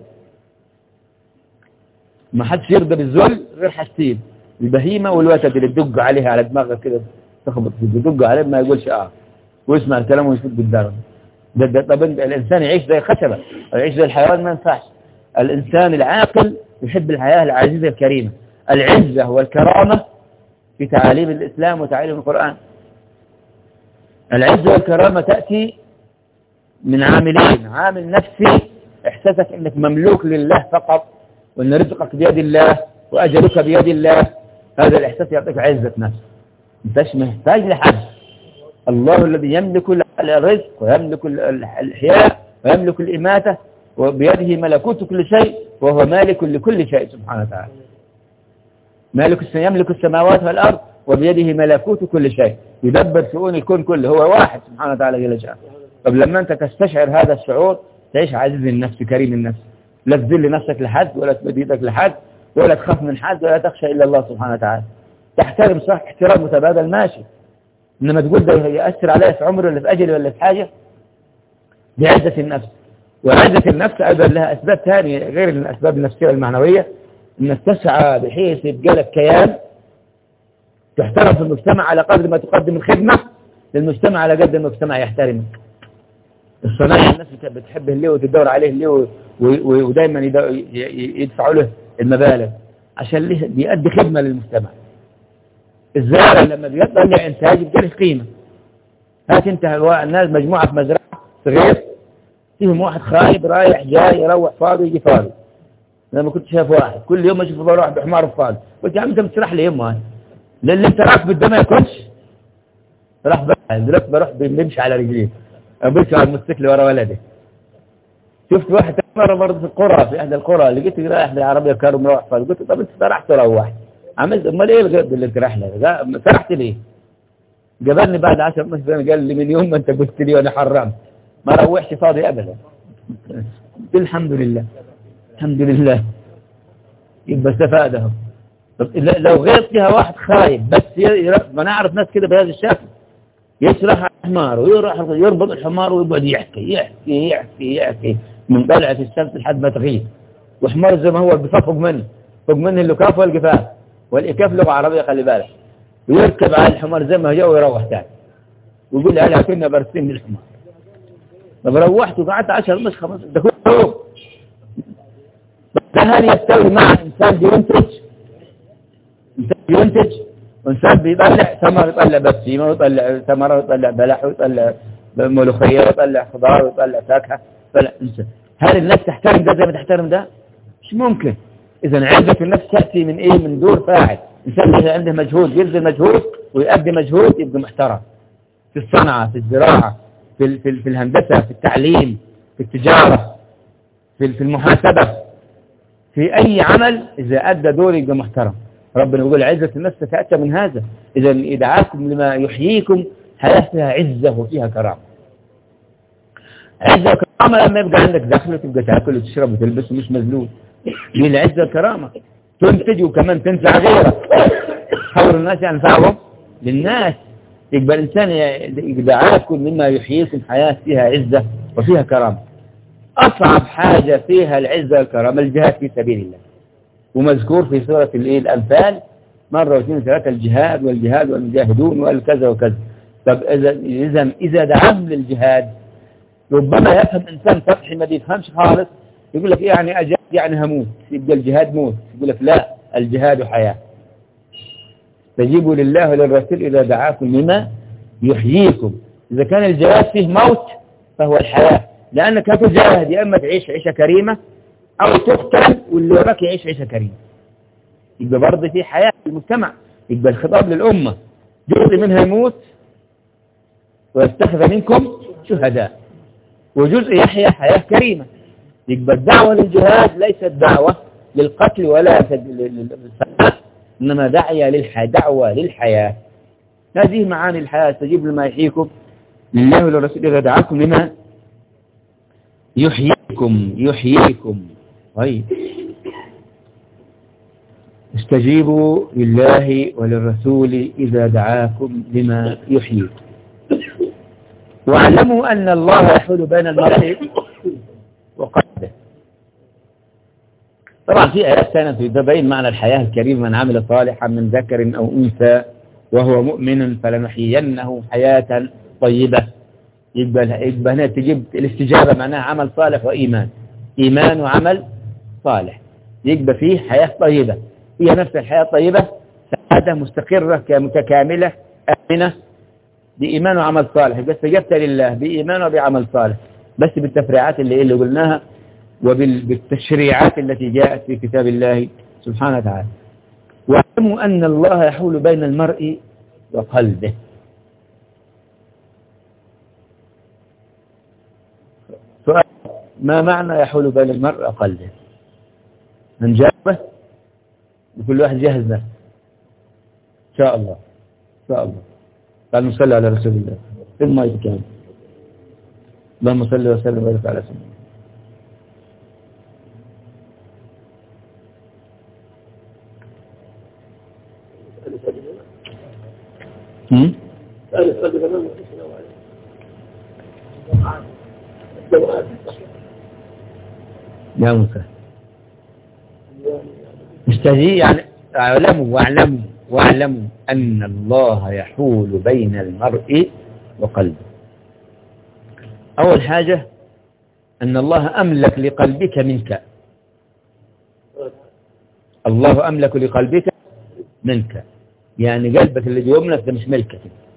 ما حدش يرضى بالذل غير حاجتين البهيمة والوتد اللي تدق عليها على دماغها كده تخبط تدق عليه ما يقولش اه ويسمع الكلام ويشوف قدامه ده ده طب الانسان يعيش زي خشبه او يعيش زي الحيوان ما ينفعش الانسان العاقل يحب الحياه العزيزه الكريمه العزه والكرامه في تعاليم الاسلام وتعاليم القران العزه والكرامه تاتي من عاملين عامل نفسي احساسك انك مملوك لله فقط وان رزقك بيد الله واجلك بيد الله هذا الاحساس يعطيك عزه نفس انتش محتاج لحد الله الذي يملك الرزق ويملك الإحياء ويملك الإماتة وبيده ملكوت كل شيء وهو مالك لكل شيء سبحانه وتعالى مالك يملك السماوات والأرض وبيده ملكوت كل شيء يدبر شؤون الكون كله هو واحد سبحانه وتعالى جل جلاله طب لما أنت تستشعر هذا الشعور تعيش عزيز النفس كريم النفس لا تذل نفسك لحد ولا تمد يدك لحد ولا تخاف من حد ولا تخشى إلا الله سبحانه وتعالى تحترم صح احترام متبادل ماشي إنما تقول ده يأثر عليا في عمري ولا في أجلي ولا في حاجة دي عزة النفس وعزة النفس أيضا لها أسباب ثانية غير الأسباب النفسية والمعنوية إنك تسعى بحيث يبقى لك كيان تحترم في المجتمع على قدر ما تقدم الخدمة للمجتمع على قدر ما المجتمع يحترمك الصنايع الناس بتحبه ليه وتدور عليه ليه ودايما يدفعوا له المبالغ عشان ليه بيأدي خدمة للمجتمع الزارع لما بيطلع انتاج يبقى له قيمة هات انت الناس مجموعة في مزرعة صغير فيهم واحد خايب رايح جاي يروح فاضي يجي فاضي لما كنت شايف واحد كل يوم اشوفه بروح بحمار فاضي قلت يا عم انت بتسرح لي يوم للي انت راكب ده ما ياكلش راح بقى دلوقتي بروح بيمشي على رجليه بمشي على الموتوسيكل ورا ولدي شفت واحد مرة برضه في القرى في احدى القرى لقيت رايح بالعربية كانوا مروح فقلت طب انت سرحت روحت عملت امال ايه الغيب اللي رحلة سرحت ليه جبرني بعد 10 مثلا قال لي من يوم ما انت قلت لي وانا حرمت ما روحش فاضي ابدا الحمد لله الحمد لله يبقى استفادهم طب لو غير فيها واحد خايب بس ما نعرف ناس كده بهذا الشكل يسرح الحمار ويروح يربط الحمار ويقعد يحكي يحكي يحكي يحكي من طلعة الشمس لحد ما تغيب وحمار زي ما هو بفوق منه فوق منه اللكاف والقفاف والإكاف لغة عربية خلي بالك ويركب على الحمار زي ما هو ويروح تاني ويقول لي هلا كنا برسين للحمار طب روحت وقعدت 10 مش خمس ده كله ده هل يستوي مع انسان بينتج انسان بينتج وانسان بيطلع ثمر يطلع بسيمه ويطلع ثمره ويطلع بلح ويطلع ملوخيه ويطلع خضار ويطلع فاكهه فلا انسان هل الناس تحترم ده زي ما تحترم ده؟ مش ممكن اذا عزه النفس تاتي من ايه؟ من دور فاعل انسان عنده مجهود يبذل مجهود ويؤدي مجهود يبقى محترم في الصنعه في الزراعه في في في الهندسه في التعليم في التجاره في في المحاسبه في اي عمل اذا ادى دور يبقى محترم ربنا يقول عزة النفس تتأتى من هذا إذا إدعاكم لما يحييكم حياة فيها عزة وفيها كرامة عزة وكرامة لما يبقى عندك دخل وتبقى تاكل وتشرب وتلبس ومش مذلول دي العزة والكرامة تنتج وكمان تنفع غيرك حول الناس ينفعهم للناس يبقى الإنسان يدعاكم مما يحييكم حياة فيها عزة وفيها كرامة أصعب حاجة فيها العزة والكرامة الجهاد في سبيل الله ومذكور في سورة الايه الأنفال مرة واثنين وثلاثة الجهاد والجهاد والمجاهدون والكذا وكذا طب إذا إذا إذا دعم للجهاد ربما يفهم إنسان سطحي ما بيفهمش خالص يقول لك إيه يعني أجاد يعني هموت يبقى الجهاد موت يقول لك لا الجهاد حياة استجيبوا لله وللرسول إذا دعاكم لما يحييكم إذا كان الجهاد فيه موت فهو الحياة لأنك هتجاهد يا إما تعيش عيشة كريمة أو تقتل واللي وراك يعيش عيشة كريمة يبقى برضه في حياة في المجتمع يبقى الخطاب للأمة جزء منها يموت ويستخذ منكم شهداء وجزء يحيا حياة كريمة يبقى الدعوة للجهاد ليست دعوة للقتل ولا للفساد إنما دعية للحياة دعوة للحياة هذه معاني الحياة استجيب لما يحييكم لله وللرسول إذا دعاكم لما يحييكم يحييكم طيب استجيبوا لله وللرسول إذا دعاكم لما يحييكم واعلموا أن الله يحول بين المرء وقلبه طبعا في آيات ثانية تبين معنى الحياة الكريم من عمل صالحا من ذكر أو أنثى وهو مؤمن فلنحيينه حياة طيبة يبقى يبقى هنا تجيب الاستجابة معناها عمل صالح وإيمان إيمان وعمل صالح يبقى فيه حياة طيبة هي نفس الحياة الطيبة سعادة مستقرة متكاملة آمنة بإيمان وعمل صالح يبقى استجبت لله بإيمان وبعمل صالح بس بالتفريعات اللي اللي قلناها وبالتشريعات التي جاءت في كتاب الله سبحانه وتعالى واعلموا أن الله يحول بين المرء وقلبه سؤال ما معنى يحول بين المرء وقلبه من جاوبه وكل واحد جاهز نفسه إن شاء الله إن شاء الله قال نصلي على رسول الله ثم يتكلم اللهم صل وسلم وبارك على سيدنا هم؟ يا موسى استهزئ يعني اعلموا واعلموا واعلموا أن الله يحول بين المرء وقلبه أول حاجة أن الله أملك لقلبك منك الله أملك لقلبك منك يعني قلبك اللي يملك ده مش ملكك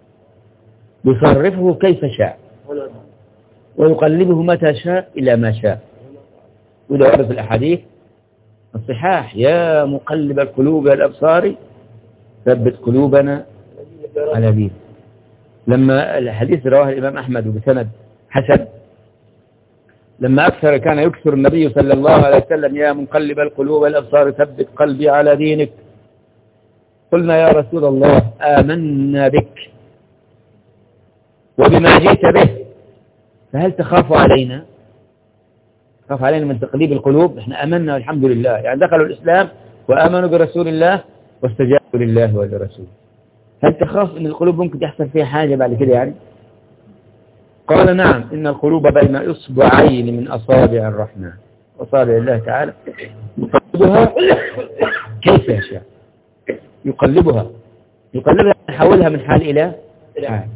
يصرفه كيف شاء ويقلبه متى شاء إلى ما شاء وده ورد في الأحاديث الصحاح يا مقلب القلوب والأبصار ثبت قلوبنا على دين لما الحديث رواه الإمام أحمد بسند حسن لما أكثر كان يكثر النبي صلى الله عليه وسلم يا منقلب القلوب والأبصار ثبت قلبي على دينك قلنا يا رسول الله آمنا بك وبما جئت به فهل تخاف علينا خاف علينا من تقليب القلوب احنا امنا والحمد لله يعني دخلوا الاسلام وامنوا برسول الله واستجابوا لله ولرسوله هل تخاف ان القلوب ممكن يحصل فيها حاجة بعد كده يعني قال نعم ان القلوب بين اصبعين من اصابع الرحمن اصابع الله تعالى يقلبها كيف يشاء يقلبها يقلبها يحولها من حال الى حال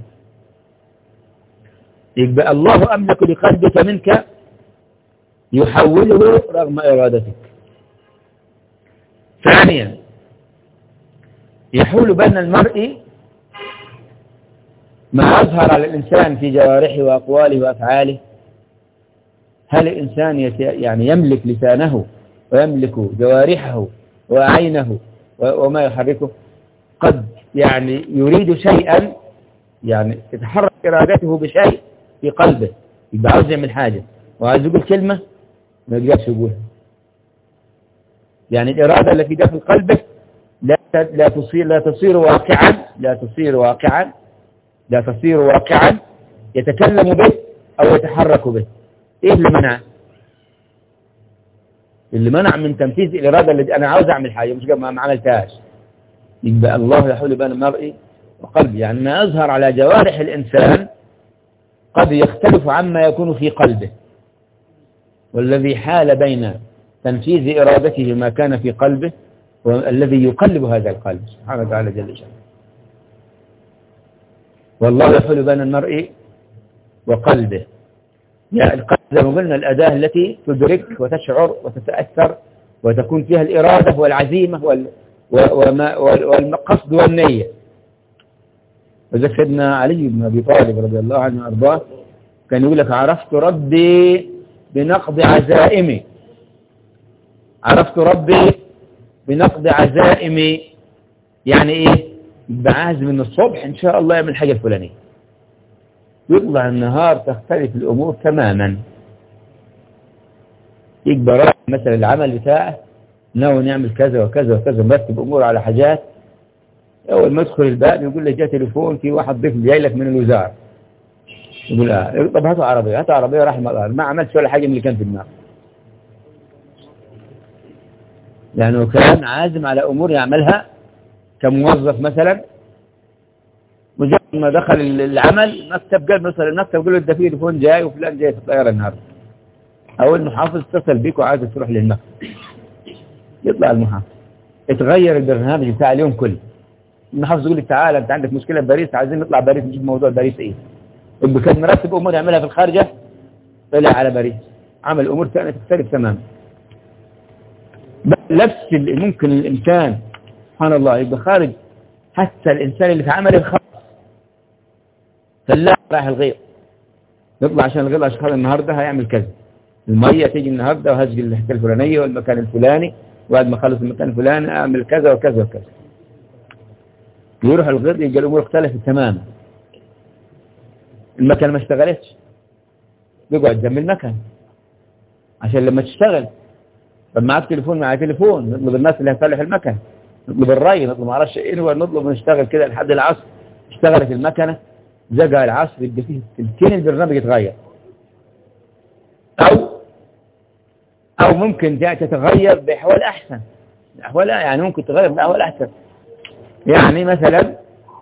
يبقى الله املك لقلبك منك يحوله رغم إرادتك ثانيا يحول بين المرء ما يظهر على الإنسان في جوارحه وأقواله وأفعاله هل الإنسان يعني يملك لسانه ويملك جوارحه وعينه وما يحركه قد يعني يريد شيئا يعني تتحرك إرادته بشيء في قلبه يبقى عاوز يعمل حاجة وعايز يقول كلمة ما يقدرش يقولها يعني الإرادة التي داخل قلبه لا لا تصير لا تصير واقعا لا تصير واقعا لا تصير واقعا يتكلم به أو يتحرك به إيه اللي منع اللي منع من تنفيذ الإرادة اللي أنا عاوز أعمل حاجة مش ما عملتهاش يبقى الله يحول بين المرء وقلبه يعني ما يظهر على جوارح الإنسان قد يختلف عما يكون في قلبه والذي حال بين تنفيذ إرادته ما كان في قلبه والذي يقلب هذا القلب سبحانه وتعالى جل جلاله والله يحول بين المرء وقلبه يعني القلب زي ما قلنا الأداة التي تدرك وتشعر وتتأثر وتكون فيها الإرادة والعزيمة وال والقصد والنية وذلك سيدنا علي بن أبي طالب رضي الله عنه وأرضاه كان يقول لك عرفت ربي بنقض عزائمي عرفت ربي بنقض عزائمي يعني ايه بعازم من الصبح ان شاء الله يعمل الحاجة الفلانية يطلع النهار تختلف الامور تماما يكبر مثلا العمل بتاعه ناوي نعمل كذا وكذا وكذا مرتب امور على حاجات اول ما يدخل الباب يقول لي جاء تليفون في واحد ضيف جاي لك من الوزاره يقول اه طب هاتوا عربية هاتوا عربية رحمة الله ما عملتش ولا حاجة من اللي كان في دماغه لأنه كان عازم على أمور يعملها كموظف مثلا مجرد ما دخل العمل المكتب قال مثلا المكتب يقول له ده في تليفون جاي وفلان جاي في الطيارة النهارده أو المحافظ اتصل بيك وعايز تروح للمكتب يطلع المحافظ اتغير البرنامج بتاع اليوم كله المحافظ يقول لك تعالى انت عندك مشكلة في باريس عايزين نطلع باريس نشوف موضوع باريس ايه اللي كان مرتب أمور يعملها في الخارجة طلع على باريس عمل أمور ثانية تختلف تماما نفس ممكن الإنسان سبحان الله يبقى خارج حتى الإنسان اللي في عمل الخاص فلا راح الغير يطلع عشان الغير عشان النهاردة هيعمل كذا المية تيجي النهاردة وهسجل الحكاية الفلانية والمكان الفلاني وبعد ما خلص المكان الفلاني أعمل كذا وكذا وكذا يروح الغير يبقى الأمور اختلفت تماما المكنة ما اشتغلتش يقعد جنب المكنة عشان لما تشتغل طب معاك تليفون معاك تليفون نطلب الناس اللي هتصلح المكنة نطلب الري نطلب ما اعرفش ايه نطلب نشتغل كده لحد العصر اشتغلت المكنة زقها العصر يبقى فيه تلتين البرنامج يتغير او او ممكن تتغير باحوال احسن احوال يعني ممكن تغير باحوال احسن يعني مثلا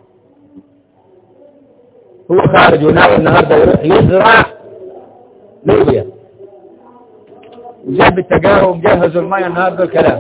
هو خارج وناوي النهارده يروح يزرع لوبيا وجاب التجارب ومجهز المية النهارده الكلام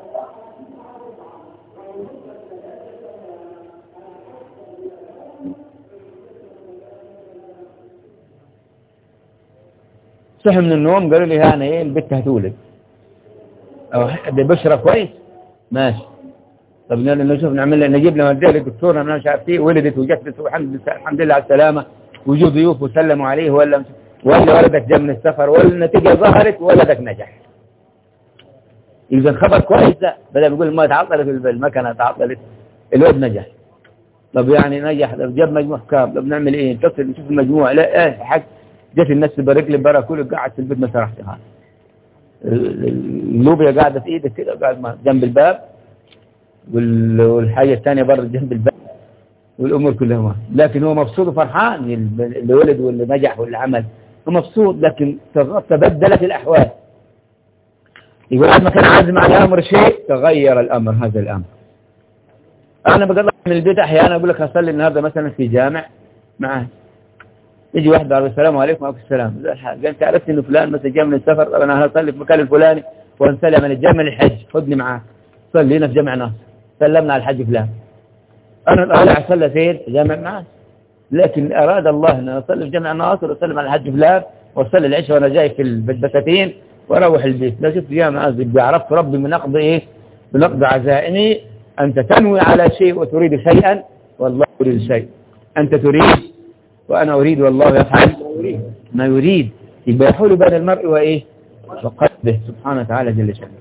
صحي من النوم قالوا لي انا ايه البت هتولد او بشرة كويس ماشي طب نشوف نعمل نجيب لها نوديها للدكتور انا مش عارف ايه ولدت وجت الحمد لله على السلامه وجوا ضيوف وسلموا عليه ولا ولا ولدك جاء من السفر ولا النتيجه ظهرت ولدك نجح اذا خبر كويس ده بدل ما يقول ما تعطلت المكنه تعطلت الواد نجح طب يعني نجح طب جاب مجموع كام طب نعمل ايه نتصل نشوف المجموع لا ايه حق جت الناس تبارك لي بره كله قاعد في البيت ما سرحت هذا اللوبيا قاعدة في ايدك كده قاعد جنب الباب وال- والحاجة الثانية برضه جنب الباب والأمور كلها ما. لكن هو مبسوط وفرحان اللي ولد واللي نجح واللي عمل هو مبسوط لكن تغ- تبدلت الأحوال يقول بعد ما كان عازم على أمر شيء تغير الأمر هذا الأمر أنا بقدر من البيت أحيانا أقول لك هصلي النهاردة مثلا في جامع معاه يجي واحد قال السلام عليكم وعليكم السلام زي الحال. قال انت عرفت انه فلان مثلا جاء من السفر طب انا هصلي في المكان الفلاني ونسلم من الجامع للحج خذني معاك صلي هنا في جامع ناصر سلمنا على الحج فلان انا طالع اصلي فين في جامع ناصر لكن اراد الله ان اصلي في جامع ناصر واسلم على الحج فلان واصلي العشاء وانا جاي في البساتين واروح البيت لا شفت جامع ناصر يبقى عرفت ربي من نقض ايه بنقض عزائمي انت تنوي على شيء وتريد شيئا والله يريد شيء انت تريد وأنا أريد والله يفعل ما يريد يبقى يحول بين المرء وإيه وقلبه سبحانه وتعالى جل شأنه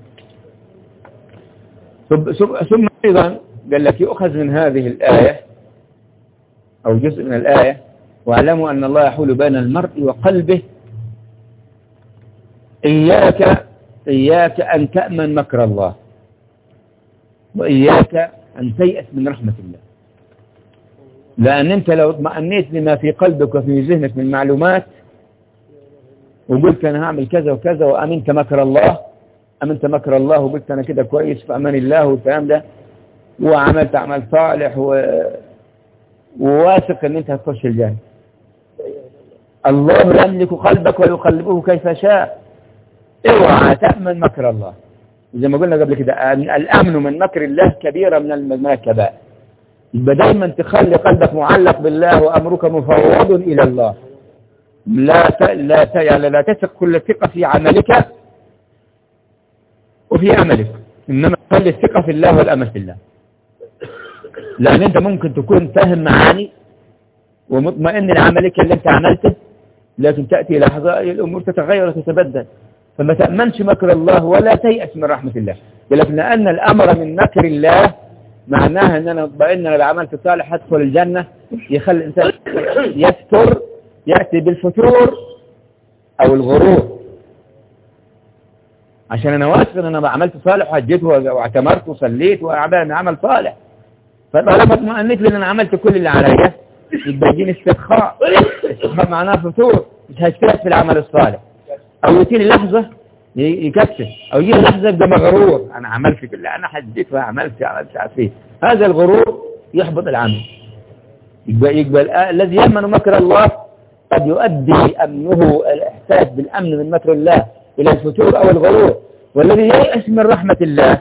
ثم- ثم ثم أيضا قال لك يؤخذ من هذه الآية أو جزء من الآية واعلموا أن الله يحول بين المرء وقلبه إياك إياك أن تأمن مكر الله وإياك أن تيأس من رحمة الله لأن أنت لو اطمأنيت لما في قلبك وفي ذهنك من معلومات وقلت أنا هعمل كذا وكذا وأمنت مكر الله أمنت مكر الله وقلت أنا كده كويس في أمان الله والكلام ده وعملت عمل صالح و... وواثق أن أنت هتخش الجنة الله يملك قلبك ويقلبه كيف شاء اوعى تأمن مكر الله زي ما قلنا قبل كده الأمن من مكر الله كبيرة من الم- من الكبائر يبقى دايما تخلي قلبك معلق بالله وأمرك مفوض إلى الله لا ت... لا ت... يعني لا تثق كل ثقة في عملك وفي عملك إنما خلي الثقة في الله والأمل في الله لأن أنت ممكن تكون فاهم معاني ومطمئن لعملك اللي أنت عملته لكن تأتي لحظة الأمور تتغير وتتبدل فما تأمنش مكر الله ولا تيأس من رحمة الله لكن لأن الأمر من مكر الله معناها ان انا اطمئن انا لو عملت صالح هدخل الجنة يخلي الانسان يستر يأتي بالفتور او الغرور عشان انا واثق ان انا عملت صالح وحجيت واعتمرت وصليت وعمل عمل صالح فطالما اطمئنت لان انا عملت كل اللي عليا يبقى يجيني استرخاء استرخاء معناه فتور مش هشترك في العمل الصالح او يجيني لحظة ي- يكسر او يجي لحظه يبقى مغرور انا عملت كل اللي انا حديت وعملت عملت مش عارف ايه هذا الغرور يحبط العمل يبقى يقبل الذي يامن مكر الله قد يؤدي امنه الاحساس بالامن من مكر الله الى الفتور او الغرور والذي ييأس من رحمه الله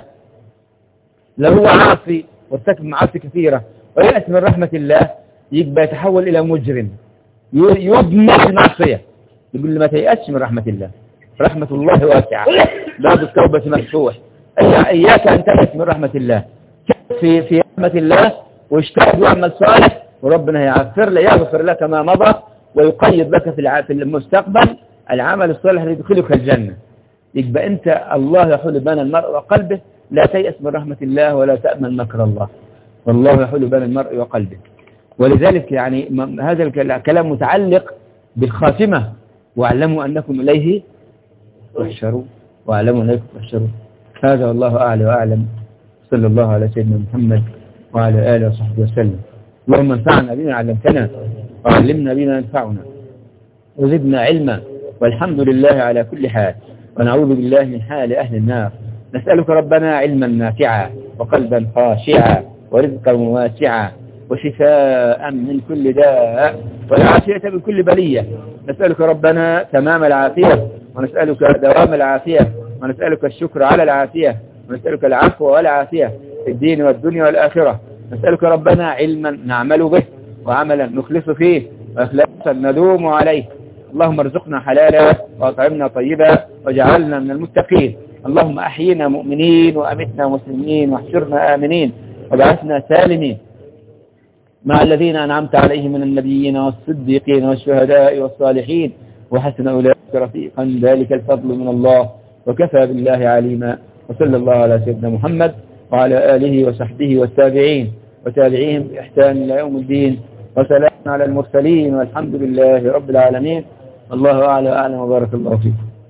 لو هو عاصي وارتكب معاصي كثيره ويأس من رحمه الله يبقى يتحول الى مجرم ي- يضمن المعصيه يقول لي ما تيأسش من رحمه الله رحمة الله واسعة باب التوبة مفتوح أي- إياك أن تيأس من رحمة الله في في رحمة الله واجتهد واعمل صالح وربنا يغفر لك يغفر لك ما مضى ويقيد لك في الع- في المستقبل العمل الصالح الذي يدخلك الجنة يبقى أنت الله يحول بين المرء وقلبه لا تيأس من رحمة الله ولا تأمن مكر الله والله يحول بين المرء وقلبه ولذلك يعني م- هذا الك- الكلام متعلق بالخاتمة واعلموا أنكم إليه تحشرون واعلموا أنكم تحشرون هذا والله أعلى وأعلم صلى الله على سيدنا محمد وعلى آله وصحبه وسلم اللهم انفعنا بما علمتنا وعلمنا بما ينفعنا وزدنا علما والحمد لله على كل حال ونعوذ بالله من حال أهل النار نسألك ربنا علما نافعا وقلبا خاشعا ورزقا واسعا وشفاء من كل داء والعافية من كل بلية نسألك ربنا تمام العافية ونسألك دوام العافية ونسألك الشكر على العافية ونسألك العفو والعافية في الدين والدنيا والآخرة نسألك ربنا علما نعمل به وعملا نخلص فيه وإخلاصا ندوم عليه اللهم ارزقنا حلالا وأطعمنا طيبا وجعلنا من المتقين اللهم أحينا مؤمنين وأمتنا مسلمين واحشرنا آمنين وبعثنا سالمين مع الذين أنعمت عليهم من النبيين والصديقين والشهداء والصالحين وحسن أولئك رفيقا ذلك الفضل من الله وكفى بالله عليما وصلى الله على سيدنا محمد وعلى آله وصحبه والتابعين وتابعيهم بإحسان إلى يوم الدين وسلام على المرسلين والحمد لله رب العالمين الله أعلى أعلم وبارك الله فيكم